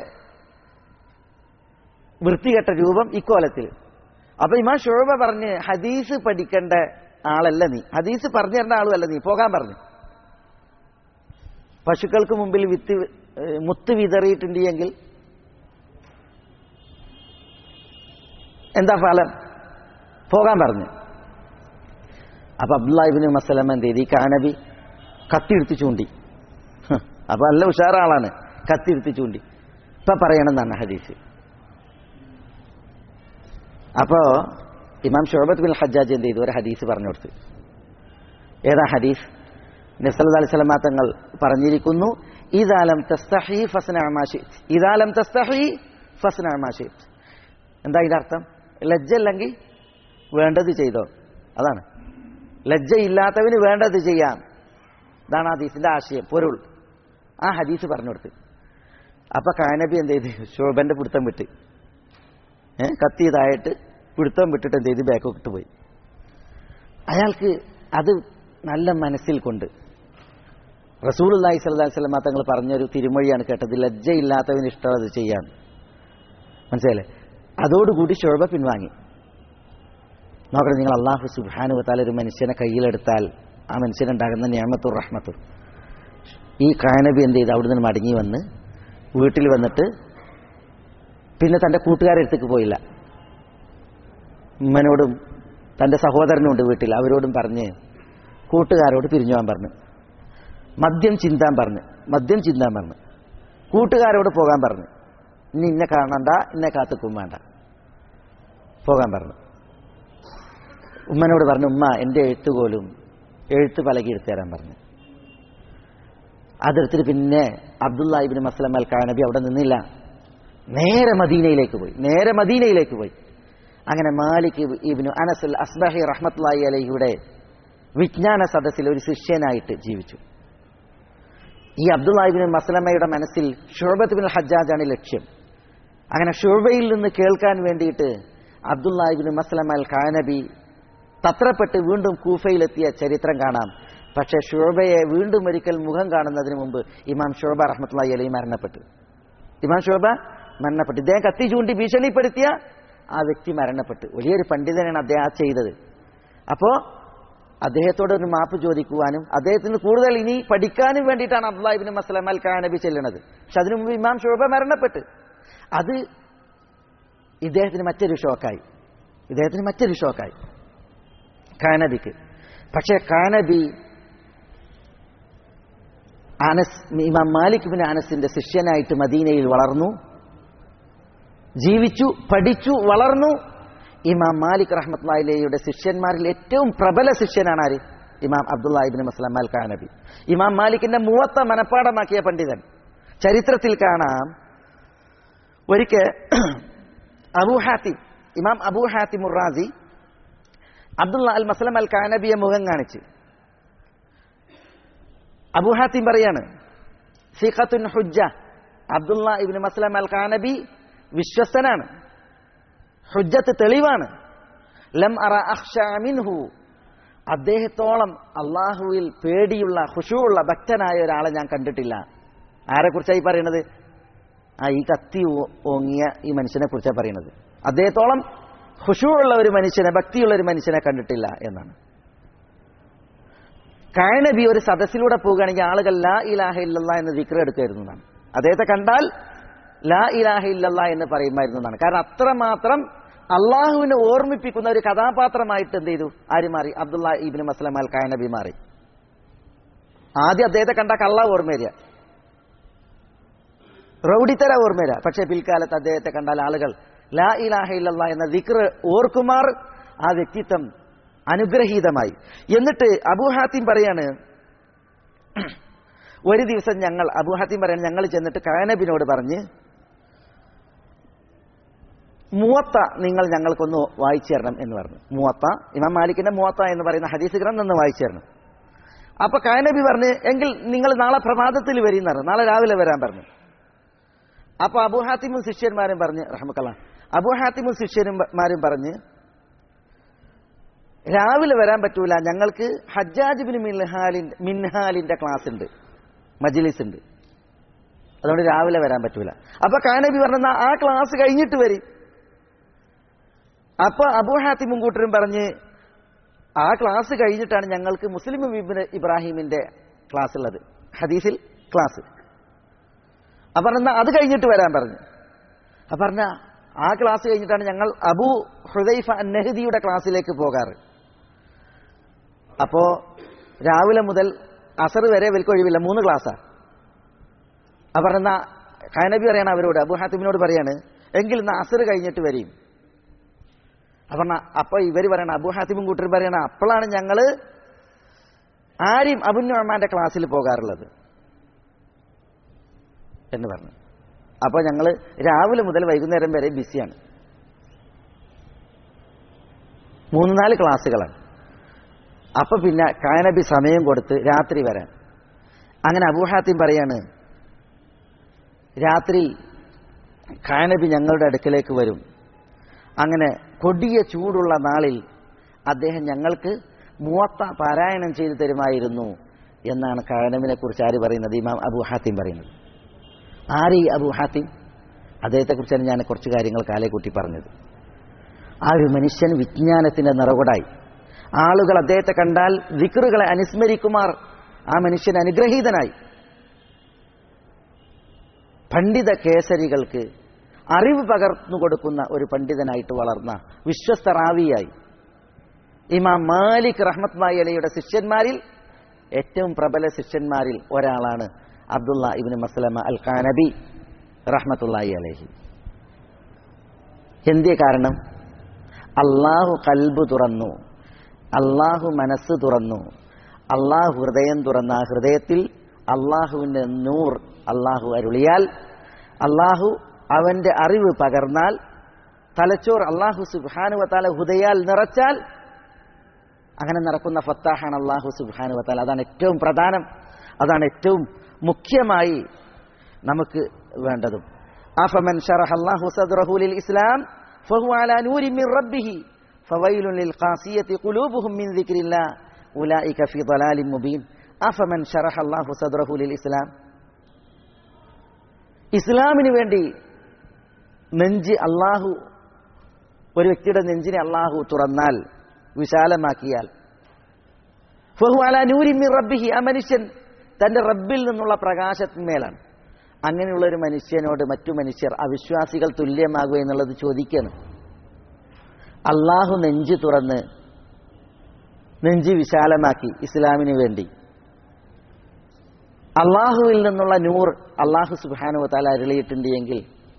വൃത്തികെട്ട രൂപം ഇക്കോലത്തിൽ അപ്പൊ ഇമാൻ ഷുഹബ പറഞ്ഞ് ഹദീസ് പഠിക്കേണ്ട ആളല്ല നീ ഹദീസ് പറഞ്ഞു തരേണ്ട ആളുമല്ല നീ പോകാൻ പറഞ്ഞു പശുക്കൾക്ക് മുമ്പിൽ വിത്ത് മുത്ത് വിതറിയിട്ടുണ്ട് എങ്കിൽ എന്താ ഫലം പോകാൻ പറഞ്ഞു അപ്പൊ അബ്ദുല്ലാഹിബിന് മസലം എന്ത് ചെയ്തു ഈ കാനബി കത്തിയെടുത്ത് ചൂണ്ടി അപ്പൊ നല്ല ഉഷാറാളാണ് കത്തിയെടുത്ത് ചൂണ്ടി ഇപ്പൊ പറയണമെന്നാണ് ഹദീസ് അപ്പോ ഇമാം ഷോബത്ത് ബിൻ ഹജ്ജാജ് എന്ത് ചെയ്തു ഒരു ഹദീസ് പറഞ്ഞു കൊടുത്തു ഏതാ ഹദീസ് നബ്സല്ലാ അലൈഹി സ്വലമാ തങ്ങൾ പറഞ്ഞിരിക്കുന്നു ഇതാലം തസ്തഹി ഫസ്നാമാഷി ഇതാലം തസ്തഹി ഫസ്നാമാഷി എന്താ ഇതിന്റെ അർത്ഥം ലജ്ജ അല്ലെങ്കിൽ വേണ്ടത് ചെയ്തോ അതാണ് ലജ്ജ ഇല്ലാത്തവന് വേണ്ടത് ചെയ്യാം ഇതാണ് ഹദീസിന്റെ ആശയം പൊരുൾ ആ ഹദീസ് പറഞ്ഞു കൊടുത്ത് അപ്പൊ കാനബി എന്ത് ചെയ്ത് ശോഭന്റെ പിടുത്തം വിട്ട് ഏഹ് കത്തിയതായിട്ട് പിടുത്തം വിട്ടിട്ട് എന്ത് ചെയ്ത് ബാക്കോട്ട് പോയി അയാൾക്ക് അത് നല്ല മനസ്സിൽ കൊണ്ട് റസൂൽ അള്ളാഹി സ്വല്ലാഹി സ്വലമ തങ്ങൾ പറഞ്ഞൊരു തിരുമൊഴിയാണ് കേട്ടത് ലജ്ജയില്ലാത്തവന് ഇഷ്ടമുള്ളത് ചെയ്യാൻ മനസ്സിലല്ലേ അതോടുകൂടി ശോഭ പിൻവാങ്ങി നോക്കണം നിങ്ങൾ അള്ളാഹു സുബാനുവത്താൽ ഒരു മനുഷ്യനെ കയ്യിലെടുത്താൽ ആ മനുഷ്യനുണ്ടാകുന്ന ഞാമത്തുർ റഹ്മത്തുർ ഈ കാനബി എന്ത് ചെയ്ത് അവിടുന്ന് മടങ്ങി വന്ന് വീട്ടിൽ വന്നിട്ട് പിന്നെ തൻ്റെ കൂട്ടുകാരുടെ അടുത്തേക്ക് പോയില്ല ഉമ്മനോടും തൻ്റെ സഹോദരനുണ്ട് വീട്ടിൽ അവരോടും പറഞ്ഞ് കൂട്ടുകാരോട് പിരിഞ്ഞു പോകാൻ പറഞ്ഞു മദ്യം ചിന്താൻ പറഞ്ഞു മദ്യം ചിന്താൻ പറഞ്ഞു കൂട്ടുകാരോട് പോകാൻ പറഞ്ഞു ഇനി ഇന്നെ കാണണ്ട ഇന്നെ കാത്തുക്കും വേണ്ട പോകാൻ പറഞ്ഞു ഉമ്മനോട് പറഞ്ഞു ഉമ്മ എൻ്റെ എഴുത്തുപോലും എഴുത്ത് പലകി എടുത്തു തരാൻ പറഞ്ഞു അതെടുത്തിട്ട് പിന്നെ അബ്ദുല്ലാഹിബിന് മസ്ലം അൽ കാനബി അവിടെ നിന്നില്ല നേരെ മദീനയിലേക്ക് പോയി നേരെ മദീനയിലേക്ക് പോയി അങ്ങനെ മാലിക് ഇബിനു അനസുൽ അസ്ബഹി റഹ്മത്തുല്ലാഹി അലഹിയുടെ വിജ്ഞാന സദസ്സിൽ ഒരു ശിഷ്യനായിട്ട് ജീവിച്ചു ഈ അബ്ദുല്ലാഹിബിൻ മസ്ലമയുടെ മനസ്സിൽ ഷുഹബത്ത് ബിൻ ഹജ്ജാജാണ് ലക്ഷ്യം അങ്ങനെ ഷുഹബയിൽ നിന്ന് കേൾക്കാൻ വേണ്ടിയിട്ട് അബ്ദുല്ലാഹിബിൻ മസ്ലമ അൽ ഖാനബി തത്രപ്പെട്ട് വീണ്ടും കൂഫയിലെത്തിയ ചരിത്രം കാണാം പക്ഷേ ഷുഹബയെ വീണ്ടും ഒരിക്കൽ മുഖം കാണുന്നതിന് മുമ്പ് ഇമാം ഷുഹബ റഹ്മത്തുള്ളി അലി മരണപ്പെട്ടു ഇമാം ഷുഹബ മരണപ്പെട്ടു ഇദ്ദേഹം കത്തി ചൂണ്ടി ഭീഷണിപ്പെടുത്തിയ ആ വ്യക്തി മരണപ്പെട്ടു വലിയൊരു പണ്ഡിതനാണ് അദ്ദേഹം ആ ചെയ്തത് അപ്പോ അദ്ദേഹത്തോട് ഒരു മാപ്പ് ചോദിക്കുവാനും അദ്ദേഹത്തിന് കൂടുതൽ ഇനി പഠിക്കാനും വേണ്ടിയിട്ടാണ് അബ്ദുല്ലാഹിബിൻ മസ്ലം അൽ കാനബി ചെല്ലുന്നത് പക്ഷെ അതിനു മുമ്പ് ഇമാം ഷോബ മരണപ്പെട്ട് അത് ഇദ്ദേഹത്തിന് മറ്റൊരു ഷോക്കായി ഇദ്ദേഹത്തിന് മറ്റൊരു ഷോക്കായി കാനബിക്ക് പക്ഷേ കാനബി അനസ് ഇമാം മാലിക് ബിൻ അനസിന്റെ ശിഷ്യനായിട്ട് മദീനയിൽ വളർന്നു ജീവിച്ചു പഠിച്ചു വളർന്നു ഇമാം മാലിക് റഹ്മത്ലായിലയുടെ ശിഷ്യന്മാരിൽ ഏറ്റവും പ്രബല ശിഷ്യനാണ് ആര് ഇമാം അബ്ദുല്ലാഹിബിൻ മസ്ലാം അൽ കാനബി ഇമാം മാലിക്കിന്റെ മൂവത്ത മനപ്പാടമാക്കിയ പണ്ഡിതൻ ചരിത്രത്തിൽ കാണാം ഒരിക്കൽ അബൂ ഹാത്തിം ഇമാം അബൂ ഹാത്തിം ഉറാസി അബ്ദുള്ള അൽ മസ്ലം അൽ കാനബിയെ മുഖം കാണിച്ച് അബൂ ഹാത്തിം പറയാണ് സിഖത്തുൻ ഹുജ്ജ അബ്ദുള്ള ഇബിൻ മസ്ലം അൽ കാനബി വിശ്വസ്തനാണ് ഹുജ്ജത്ത് തെളിവാണ് ലം അറ അഹ്ഷാമിൻഹു അദ്ദേഹത്തോളം അള്ളാഹുവിൽ പേടിയുള്ള ഹുഷുള്ള ഭക്തനായ ഒരാളെ ഞാൻ കണ്ടിട്ടില്ല ആരെക്കുറിച്ചായി പറയണത് ആ ഈ കത്തി ഓങ്ങിയ ഈ മനുഷ്യനെ കുറിച്ചാണ് പറയുന്നത് അദ്ദേഹത്തോളം ഹുഷുള്ള ഒരു മനുഷ്യനെ ഭക്തിയുള്ള ഒരു മനുഷ്യനെ കണ്ടിട്ടില്ല എന്നാണ് കായനബി ഒരു സദസ്സിലൂടെ പോകുകയാണെങ്കിൽ ആളുകൾ ലാ ഇലാഹ ഇല്ലല്ല എന്ന് ദിക്ര എടുക്കുമായിരുന്നു എന്നാണ് അദ്ദേഹത്തെ കണ്ടാൽ ലാ ഇലാഹ ഇല്ലല്ല എന്ന് പറയുമായിരുന്നതാണ് കാരണം അത്രമാത്രം അള്ളാഹുവിനെ ഓർമ്മിപ്പിക്കുന്ന ഒരു കഥാപാത്രമായിട്ട് എന്ത് ചെയ്തു ആര് മാറി അബ്ദുള്ള ഇബിന് മസ്ലം അൽ കായനബി മാറി ആദ്യം അദ്ദേഹത്തെ കണ്ട കള്ള ഓർമ്മ വരിക റൗഡിത്തര ഓർമ്മ വരിക പക്ഷേ പിൽക്കാലത്ത് അദ്ദേഹത്തെ കണ്ടാൽ ആളുകൾ ലാ ഇലാഹ ഇല്ലല്ല എന്ന ദിക്ർ ഓർക്കുമാർ ആ വ്യക്തിത്വം അനുഗ്രഹീതമായി എന്നിട്ട് അബൂഹാത്തിം പറയാണ് ഒരു ദിവസം ഞങ്ങൾ അബൂഹാത്തിം പറയാണ് ഞങ്ങൾ ചെന്നിട്ട് കാനബിനോട് പറഞ്ഞ് മൂവത്ത നിങ്ങൾ ഞങ്ങൾക്കൊന്ന് വായിച്ചു തരണം എന്ന് പറഞ്ഞു മൂവത്ത ഇമാം മാലിക്കിന്റെ മൂവത്ത എന്ന് പറയുന്ന ഹദീസ് ഗ്രന്ഥം ഒന്ന് വായിച്ചു തരണം അപ്പൊ കാനബി പറഞ്ഞ് എങ്കിൽ നിങ്ങൾ നാളെ പ്രഭാതത്തിൽ വരും പറഞ്ഞു നാളെ രാവിലെ വരാൻ പറഞ്ഞു അപ്പൊ അബുഹാത്തിമും ശിഷ്യന്മാരും പറഞ്ഞ് റഹ്മക്കല്ല അബുഹാത്തിമും ശിഷ്യന്മാരും പറഞ്ഞ് രാവിലെ വരാൻ പറ്റൂല ഞങ്ങൾക്ക് ഹജ്ജാജ് ബിൻ മിൻഹാലിന്റെ മിൻഹാലിന്റെ ക്ലാസ് ഉണ്ട് മജ്ലിസ് ഉണ്ട് അതുകൊണ്ട് രാവിലെ വരാൻ പറ്റൂല അപ്പൊ കാനബി പറഞ്ഞ ആ ക്ലാസ് കഴിഞ്ഞിട്ട് വരും അപ്പൊ അബൂഹാത്തിമും കൂട്ടരും പറഞ്ഞ് ആ ക്ലാസ് കഴിഞ്ഞിട്ടാണ് ഞങ്ങൾക്ക് മുസ്ലിം ഇബ്ന് ഇബ്രാഹിമിന്റെ ക്ലാസ് ഉള്ളത് ഹദീസിൽ ക്ലാസ് അപ്പൊ പറഞ്ഞ അത് കഴിഞ്ഞിട്ട് വരാൻ പറഞ്ഞു അപ്പൊ പറഞ്ഞ ആ ക്ലാസ് കഴിഞ്ഞിട്ടാണ് ഞങ്ങൾ അബു ഹുദൈഫ നെഹദിയുടെ ക്ലാസ്സിലേക്ക് പോകാറ് അപ്പോ രാവിലെ മുതൽ അസർ വരെ ഒഴിവില്ല മൂന്ന് ക്ലാസ്സാ അപ്പൊ പറഞ്ഞ ഖാനബി പറയാണ് അവരോട് അബു ഹാത്തിമിനോട് പറയാണ് എങ്കിൽ ഇന്ന് അസർ കഴിഞ്ഞിട്ട് വരും അപ്പൊ അപ്പൊ ഇവർ പറയണ അബു ഹാത്തിമും കൂട്ടരും പറയണ അപ്പോഴാണ് ഞങ്ങള് ആരും അബുന്നുമാന്റെ ക്ലാസ്സിൽ പോകാറുള്ളത് എന്ന് പറഞ്ഞു അപ്പൊ ഞങ്ങൾ രാവിലെ മുതൽ വൈകുന്നേരം വരെ ബിസിയാണ് മൂന്ന് നാല് ക്ലാസ്സുകളാണ് അപ്പൊ പിന്നെ കാനബി സമയം കൊടുത്ത് രാത്രി വരാൻ അങ്ങനെ അബൂഹാത്തിം പറയാണ് രാത്രി കാനബി ഞങ്ങളുടെ അടുക്കലേക്ക് വരും അങ്ങനെ കൊടിയ ചൂടുള്ള നാളിൽ അദ്ദേഹം ഞങ്ങൾക്ക് മൂവത്ത പാരായണം ചെയ്തു തരുമായിരുന്നു എന്നാണ് കാനബിനെ കുറിച്ച് ആര് പറയുന്നത് ഇമാം അബു ഹാത്തിം പറയുന്നത് ആര് ഈ അബു ഹാത്തിം അദ്ദേഹത്തെക്കുറിച്ചാണ് ഞാൻ കുറച്ച് കാര്യങ്ങൾ കാലേക്കൂട്ടി പറഞ്ഞത് ആ ഒരു മനുഷ്യൻ വിജ്ഞാനത്തിന്റെ നിറകുടായി ആളുകൾ അദ്ദേഹത്തെ കണ്ടാൽ വിക്റുകളെ അനുസ്മരിക്കുമാർ ആ മനുഷ്യൻ അനുഗ്രഹീതനായി പണ്ഡിത കേസരികൾക്ക് അറിവ് പകർന്നു കൊടുക്കുന്ന ഒരു പണ്ഡിതനായിട്ട് വളർന്ന വിശ്വസ്ത റാവിയായി ഇമാം മാലിക് റഹ്മത്മായി അലയുടെ ശിഷ്യന്മാരിൽ ഏറ്റവും പ്രബല ശിഷ്യന്മാരിൽ ഒരാളാണ് അബ്ദുള്ള ഇബിന് മസ്ലമ അൽ ഖാനബി റഹ്മത്തുള്ളാഹി അലഹി എന്തേ കാരണം അള്ളാഹു കൽബ് തുറന്നു അള്ളാഹു മനസ്സ് തുറന്നു അള്ളാഹു ഹൃദയം തുറന്ന ആ ഹൃദയത്തിൽ അള്ളാഹുവിൻ്റെ നൂർ അള്ളാഹു അരുളിയാൽ അള്ളാഹു അവന്റെ അറിവ് പകർന്നാൽ തലച്ചോർ അള്ളാഹു സുബാനുവത്താല ഹുദയാൽ നിറച്ചാൽ അങ്ങനെ നടക്കുന്ന ഫത്താഹാണ് അള്ളാഹു സുബാനു വത്താൽ അതാണ് ഏറ്റവും പ്രധാനം അതാണ് ഏറ്റവും മുഖ്യമായി നമുക്ക് വേണ്ടതും അഫമൻ ഷറഹ അല്ലാഹു സദ്റഹു ലിൽ ഇസ്ലാം ഫഹു അലാ നൂരി മിൻ റബ്ബിഹി ഫവൈലുൻ ലിൽ ഖാസിയത്തി ഖുലൂബുഹും മിൻ ദിക്രില്ലാ ഉലൈക ഫീ ളലാലിൻ മുബീൻ അഫമൻ ഷറഹ അല്ലാഹു സദ്റഹു ലിൽ ഇസ്ലാം ഇസ്ലാമിന് വേണ്ടി നെഞ്ച് അള്ളാഹു ഒരു വ്യക്തിയുടെ നെഞ്ചിനെ അള്ളാഹു തുറന്നാൽ വിശാലമാക്കിയാൽ ഫഹു അലാ നൂരി മിൻ റബ്ബിഹി ആ മനുഷ്യൻ തന്റെ റബ്ബിൽ നിന്നുള്ള പ്രകാശത്തിന്മേലാണ് അങ്ങനെയുള്ള ഒരു മനുഷ്യനോട് മറ്റു മനുഷ്യർ അവിശ്വാസികൾ തുല്യമാകുക എന്നുള്ളത് ചോദിക്കണം അള്ളാഹു നെഞ്ച് തുറന്ന് നെഞ്ച് വിശാലമാക്കി ഇസ്ലാമിന് വേണ്ടി അള്ളാഹുവിൽ നിന്നുള്ള നൂർ അള്ളാഹു സുബാനു താല അരുളിയിട്ടുണ്ട് എങ്കിൽ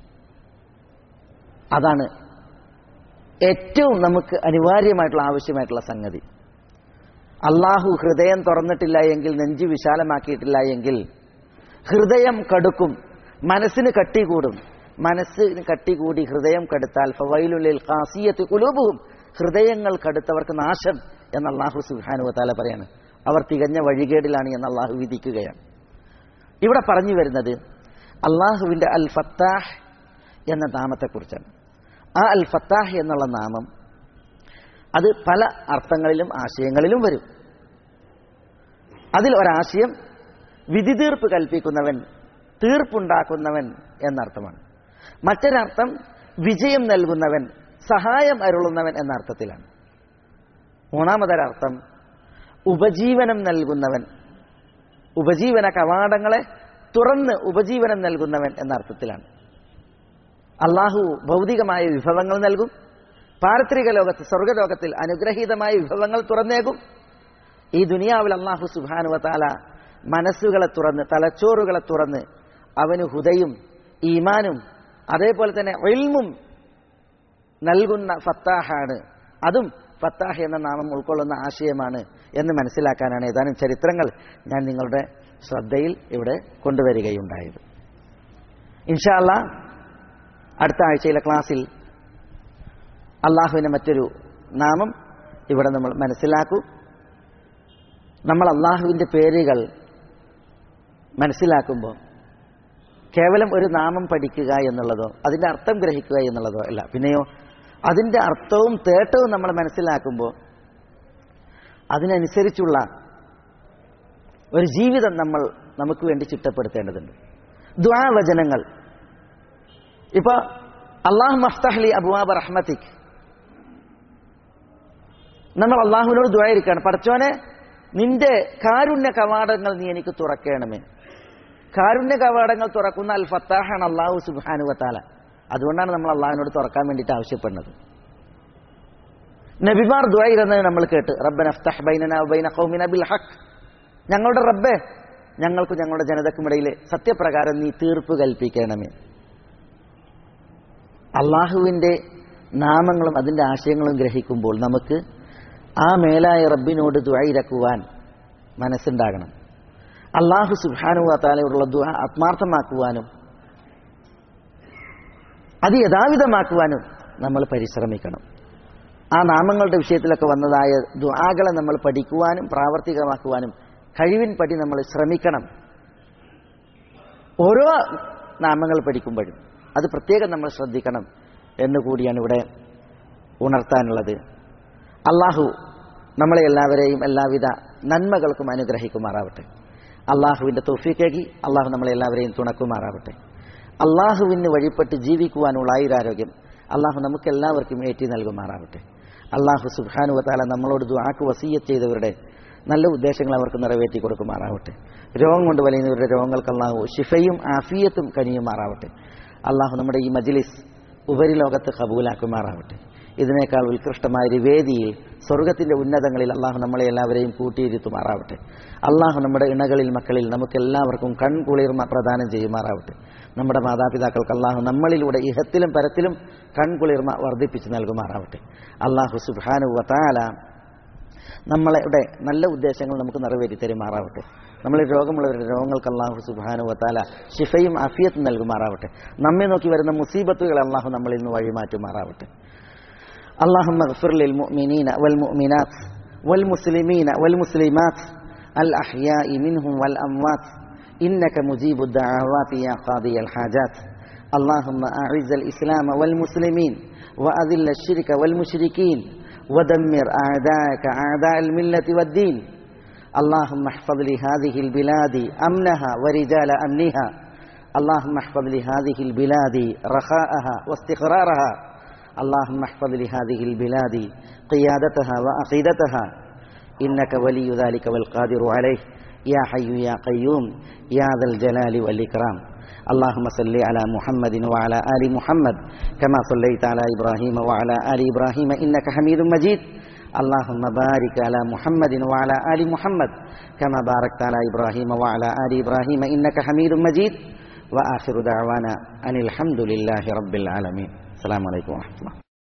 അതാണ് ഏറ്റവും നമുക്ക് അനിവാര്യമായിട്ടുള്ള ആവശ്യമായിട്ടുള്ള സംഗതി അള്ളാഹു ഹൃദയം തുറന്നിട്ടില്ല എങ്കിൽ നെഞ്ച് വിശാലമാക്കിയിട്ടില്ല എങ്കിൽ ഹൃദയം കടുക്കും മനസ്സിന് കട്ടി കൂടും മനസ്സിന് കട്ടി കൂടി ഹൃദയം കടുത്താൽ ഫവൈലുള്ളിൽ കാസിയത്ത് കുലൂബും ഹൃദയങ്ങൾ കടുത്തവർക്ക് നാശം എന്ന് അള്ളാഹു സുഹാനു താല പറയാണ് അവർ തികഞ്ഞ വഴികേടിലാണ് എന്ന് അള്ളാഹു വിധിക്കുകയാണ് ഇവിടെ പറഞ്ഞു വരുന്നത് അള്ളാഹുവിന്റെ അൽ ഫത്താഹ് എന്ന നാമത്തെക്കുറിച്ചാണ് ആ അൽ ഫത്താഹ് എന്നുള്ള നാമം അത് പല അർത്ഥങ്ങളിലും ആശയങ്ങളിലും വരും അതിൽ ഒരാശയം വിധി തീർപ്പ് കൽപ്പിക്കുന്നവൻ തീർപ്പുണ്ടാക്കുന്നവൻ എന്നർത്ഥമാണ് മറ്റൊരർത്ഥം വിജയം നൽകുന്നവൻ സഹായം അരുളുന്നവൻ എന്ന അർത്ഥത്തിലാണ് മൂന്നാമതൊരർത്ഥം ഉപജീവനം നൽകുന്നവൻ ഉപജീവന കവാടങ്ങളെ തുറന്ന് ഉപജീവനം നൽകുന്നവൻ എന്ന അർത്ഥത്തിലാണ് അള്ളാഹു ഭൗതികമായ വിഭവങ്ങൾ നൽകും പാരത്രിക ലോകത്ത് സ്വർഗലോകത്തിൽ അനുഗ്രഹീതമായ വിഭവങ്ങൾ തുറന്നേകും ഈ ദുനിയാവിൽ അള്ളാഹു സുബാനുവത്താല മനസ്സുകളെ തുറന്ന് തലച്ചോറുകളെ തുറന്ന് അവന് ഹുദയും ഈമാനും അതേപോലെ തന്നെ ഒൽമും നൽകുന്ന ഫത്താഹാണ് അതും ഫത്താഹ് എന്ന നാമം ഉൾക്കൊള്ളുന്ന ആശയമാണ് എന്ന് മനസ്സിലാക്കാനാണ് ഏതാനും ചരിത്രങ്ങൾ ഞാൻ നിങ്ങളുടെ ശ്രദ്ധയിൽ ഇവിടെ കൊണ്ടുവരികയുണ്ടായത് ഇൻഷാല്ല അടുത്ത ആഴ്ചയിലെ ക്ലാസ്സിൽ അള്ളാഹുവിൻ്റെ മറ്റൊരു നാമം ഇവിടെ നമ്മൾ മനസ്സിലാക്കൂ നമ്മൾ അള്ളാഹുവിൻ്റെ പേരുകൾ മനസ്സിലാക്കുമ്പോൾ കേവലം ഒരു നാമം പഠിക്കുക എന്നുള്ളതോ അതിൻ്റെ അർത്ഥം ഗ്രഹിക്കുക എന്നുള്ളതോ അല്ല പിന്നെയോ അതിൻ്റെ അർത്ഥവും തേട്ടവും നമ്മൾ മനസ്സിലാക്കുമ്പോൾ അതിനനുസരിച്ചുള്ള ഒരു ജീവിതം നമ്മൾ നമുക്ക് വേണ്ടി ചിട്ടപ്പെടുത്തേണ്ടതുണ്ട് ദ്വാവചനങ്ങൾ ഇപ്പൊ അള്ളാഹു മഫ്തഹ്ലി അബുവാബ് റഹ്മത്തിക് നമ്മൾ അള്ളാഹുവിനോട് ദ്വായിരിക്കുകയാണ് പഠിച്ചോനെ നിന്റെ കാരുണ്യ കവാടങ്ങൾ നീ എനിക്ക് തുറക്കണമേ കാരുണ്യ കവാടങ്ങൾ തുറക്കുന്ന അൽ ഫത്താഹാണ് അള്ളാഹു സുബാനു വത്താല അതുകൊണ്ടാണ് നമ്മൾ അള്ളാഹുവിനോട് തുറക്കാൻ വേണ്ടിയിട്ട് ആവശ്യപ്പെടുന്നത് നബിമാർ ദ്വായിരുന്നത് നമ്മൾ കേട്ട് റബ്ബൻ അഫ്തഹ് ബൈനന ബൈന ഖൗമിന ബിൽ ഹഖ് ഞങ്ങളുടെ റബ്ബെ ഞങ്ങൾക്കും ഞങ്ങളുടെ ജനതക്കുമിടയിൽ സത്യപ്രകാരം നീ തീർപ്പ് കൽപ്പിക്കണമേ അള്ളാഹുവിൻ്റെ നാമങ്ങളും അതിൻ്റെ ആശയങ്ങളും ഗ്രഹിക്കുമ്പോൾ നമുക്ക് ആ മേലായ റബ്ബിനോട് ദ്വായിരക്കുവാൻ മനസ്സുണ്ടാകണം അള്ളാഹു സുബാനുവ താലയോടുള്ള ദ്വ ആത്മാർത്ഥമാക്കുവാനും അത് യഥാവിധമാക്കുവാനും നമ്മൾ പരിശ്രമിക്കണം ആ നാമങ്ങളുടെ വിഷയത്തിലൊക്കെ വന്നതായ ദ്വാകളെ നമ്മൾ പഠിക്കുവാനും പ്രാവർത്തികമാക്കുവാനും കഴിവിൻ പടി നമ്മൾ ശ്രമിക്കണം ഓരോ നാമങ്ങൾ പഠിക്കുമ്പോഴും അത് പ്രത്യേകം നമ്മൾ ശ്രദ്ധിക്കണം എന്ന് കൂടിയാണ് ഇവിടെ ഉണർത്താനുള്ളത് അള്ളാഹു നമ്മളെ എല്ലാവരെയും എല്ലാവിധ നന്മകൾക്കും അനുഗ്രഹിക്കുമാറാവട്ടെ അള്ളാഹുവിൻ്റെ തൊഫീക്കേകി അള്ളാഹു നമ്മളെ എല്ലാവരെയും തുണക്കുമാറാവട്ടെ അള്ളാഹുവിന് വഴിപ്പെട്ട് ജീവിക്കുവാനുള്ള ആയുരാരോഗ്യം അള്ളാഹു നമുക്ക് എല്ലാവർക്കും ഏറ്റി നൽകുമാറാവട്ടെ അള്ളാഹു സുബാനു വത്താല നമ്മളോട് ദുആക്ക് വസീയത്ത് ചെയ്തവരുടെ നല്ല ഉദ്ദേശങ്ങൾ അവർക്ക് നിറവേറ്റി കൊടുക്കുമാറാവട്ടെ രോഗം കൊണ്ട് വലയുന്നവരുടെ രോഗങ്ങൾക്ക് അള്ളാഹു ഷിഫയും ആഫിയത്തും കനിയുമാറാവട്ടെ അള്ളാഹു നമ്മുടെ ഈ മജ്ലിസ് ഉപരിലോകത്ത് കബൂലാക്കുമാറാവട്ടെ ഇതിനേക്കാൾ ഉത്കൃഷ്ടമായ ഒരു വേദിയിൽ സ്വർഗത്തിന്റെ ഉന്നതങ്ങളിൽ അള്ളാഹു നമ്മളെ എല്ലാവരെയും കൂട്ടിയിരുത്തുമാറാവട്ടെ അള്ളാഹു നമ്മുടെ ഇണകളിൽ മക്കളിൽ നമുക്ക് എല്ലാവർക്കും കൺകുളിർമ പ്രദാനം ചെയ്യുമാറാവട്ടെ നമ്മുടെ മാതാപിതാക്കൾക്ക് അള്ളാഹു നമ്മളിലൂടെ ഇഹത്തിലും പരത്തിലും കൺകുളിർമ വർദ്ധിപ്പിച്ച് നൽകുമാറാവട്ടെ അള്ളാഹു സുബാനു വത്താല നമ്മളുടെ നല്ല ഉദ്ദേശങ്ങൾ നമുക്ക് നിറവേറ്റി തരുമാറാവട്ടെ നമ്മൾ രോഗമുള്ളവരുടെ രോഗങ്ങൾക്ക് അള്ളാഹു സുബാനു വത്താല ഷിഫയും അഫിയത്തും നൽകുമാറാവട്ടെ നമ്മെ നോക്കി വരുന്ന മുസീബത്തുകൾ അള്ളാഹു നമ്മളിൽ നിന്ന് വഴിമാറ്റുമാറാവട്ടെ اللهم اغفر للمؤمنين والمؤمنات والمسلمين والمسلمات الأحياء منهم والأموات إنك مجيب الدعوات يا قاضي الحاجات اللهم أعز الإسلام والمسلمين وأذل الشرك والمشركين ودمر أعداءك أعداء الملة والدين اللهم احفظ لهذه البلاد أمنها ورجال أمنها اللهم احفظ لهذه البلاد رخاءها واستقرارها اللهم احفظ لهذه البلاد قيادتها وعقيدتها إنك ولي ذلك والقادر عليه يا حي يا قيوم يا ذا الجلال والإكرام اللهم صل على محمد وعلى آل محمد كما صليت على إبراهيم وعلى آل إبراهيم إنك حميد مجيد اللهم بارك على محمد وعلى آل محمد كما باركت على إبراهيم وعلى آل إبراهيم إنك حميد مجيد وآخر دعوانا أن الحمد لله رب العالمين السلام عليكم ورحمة الله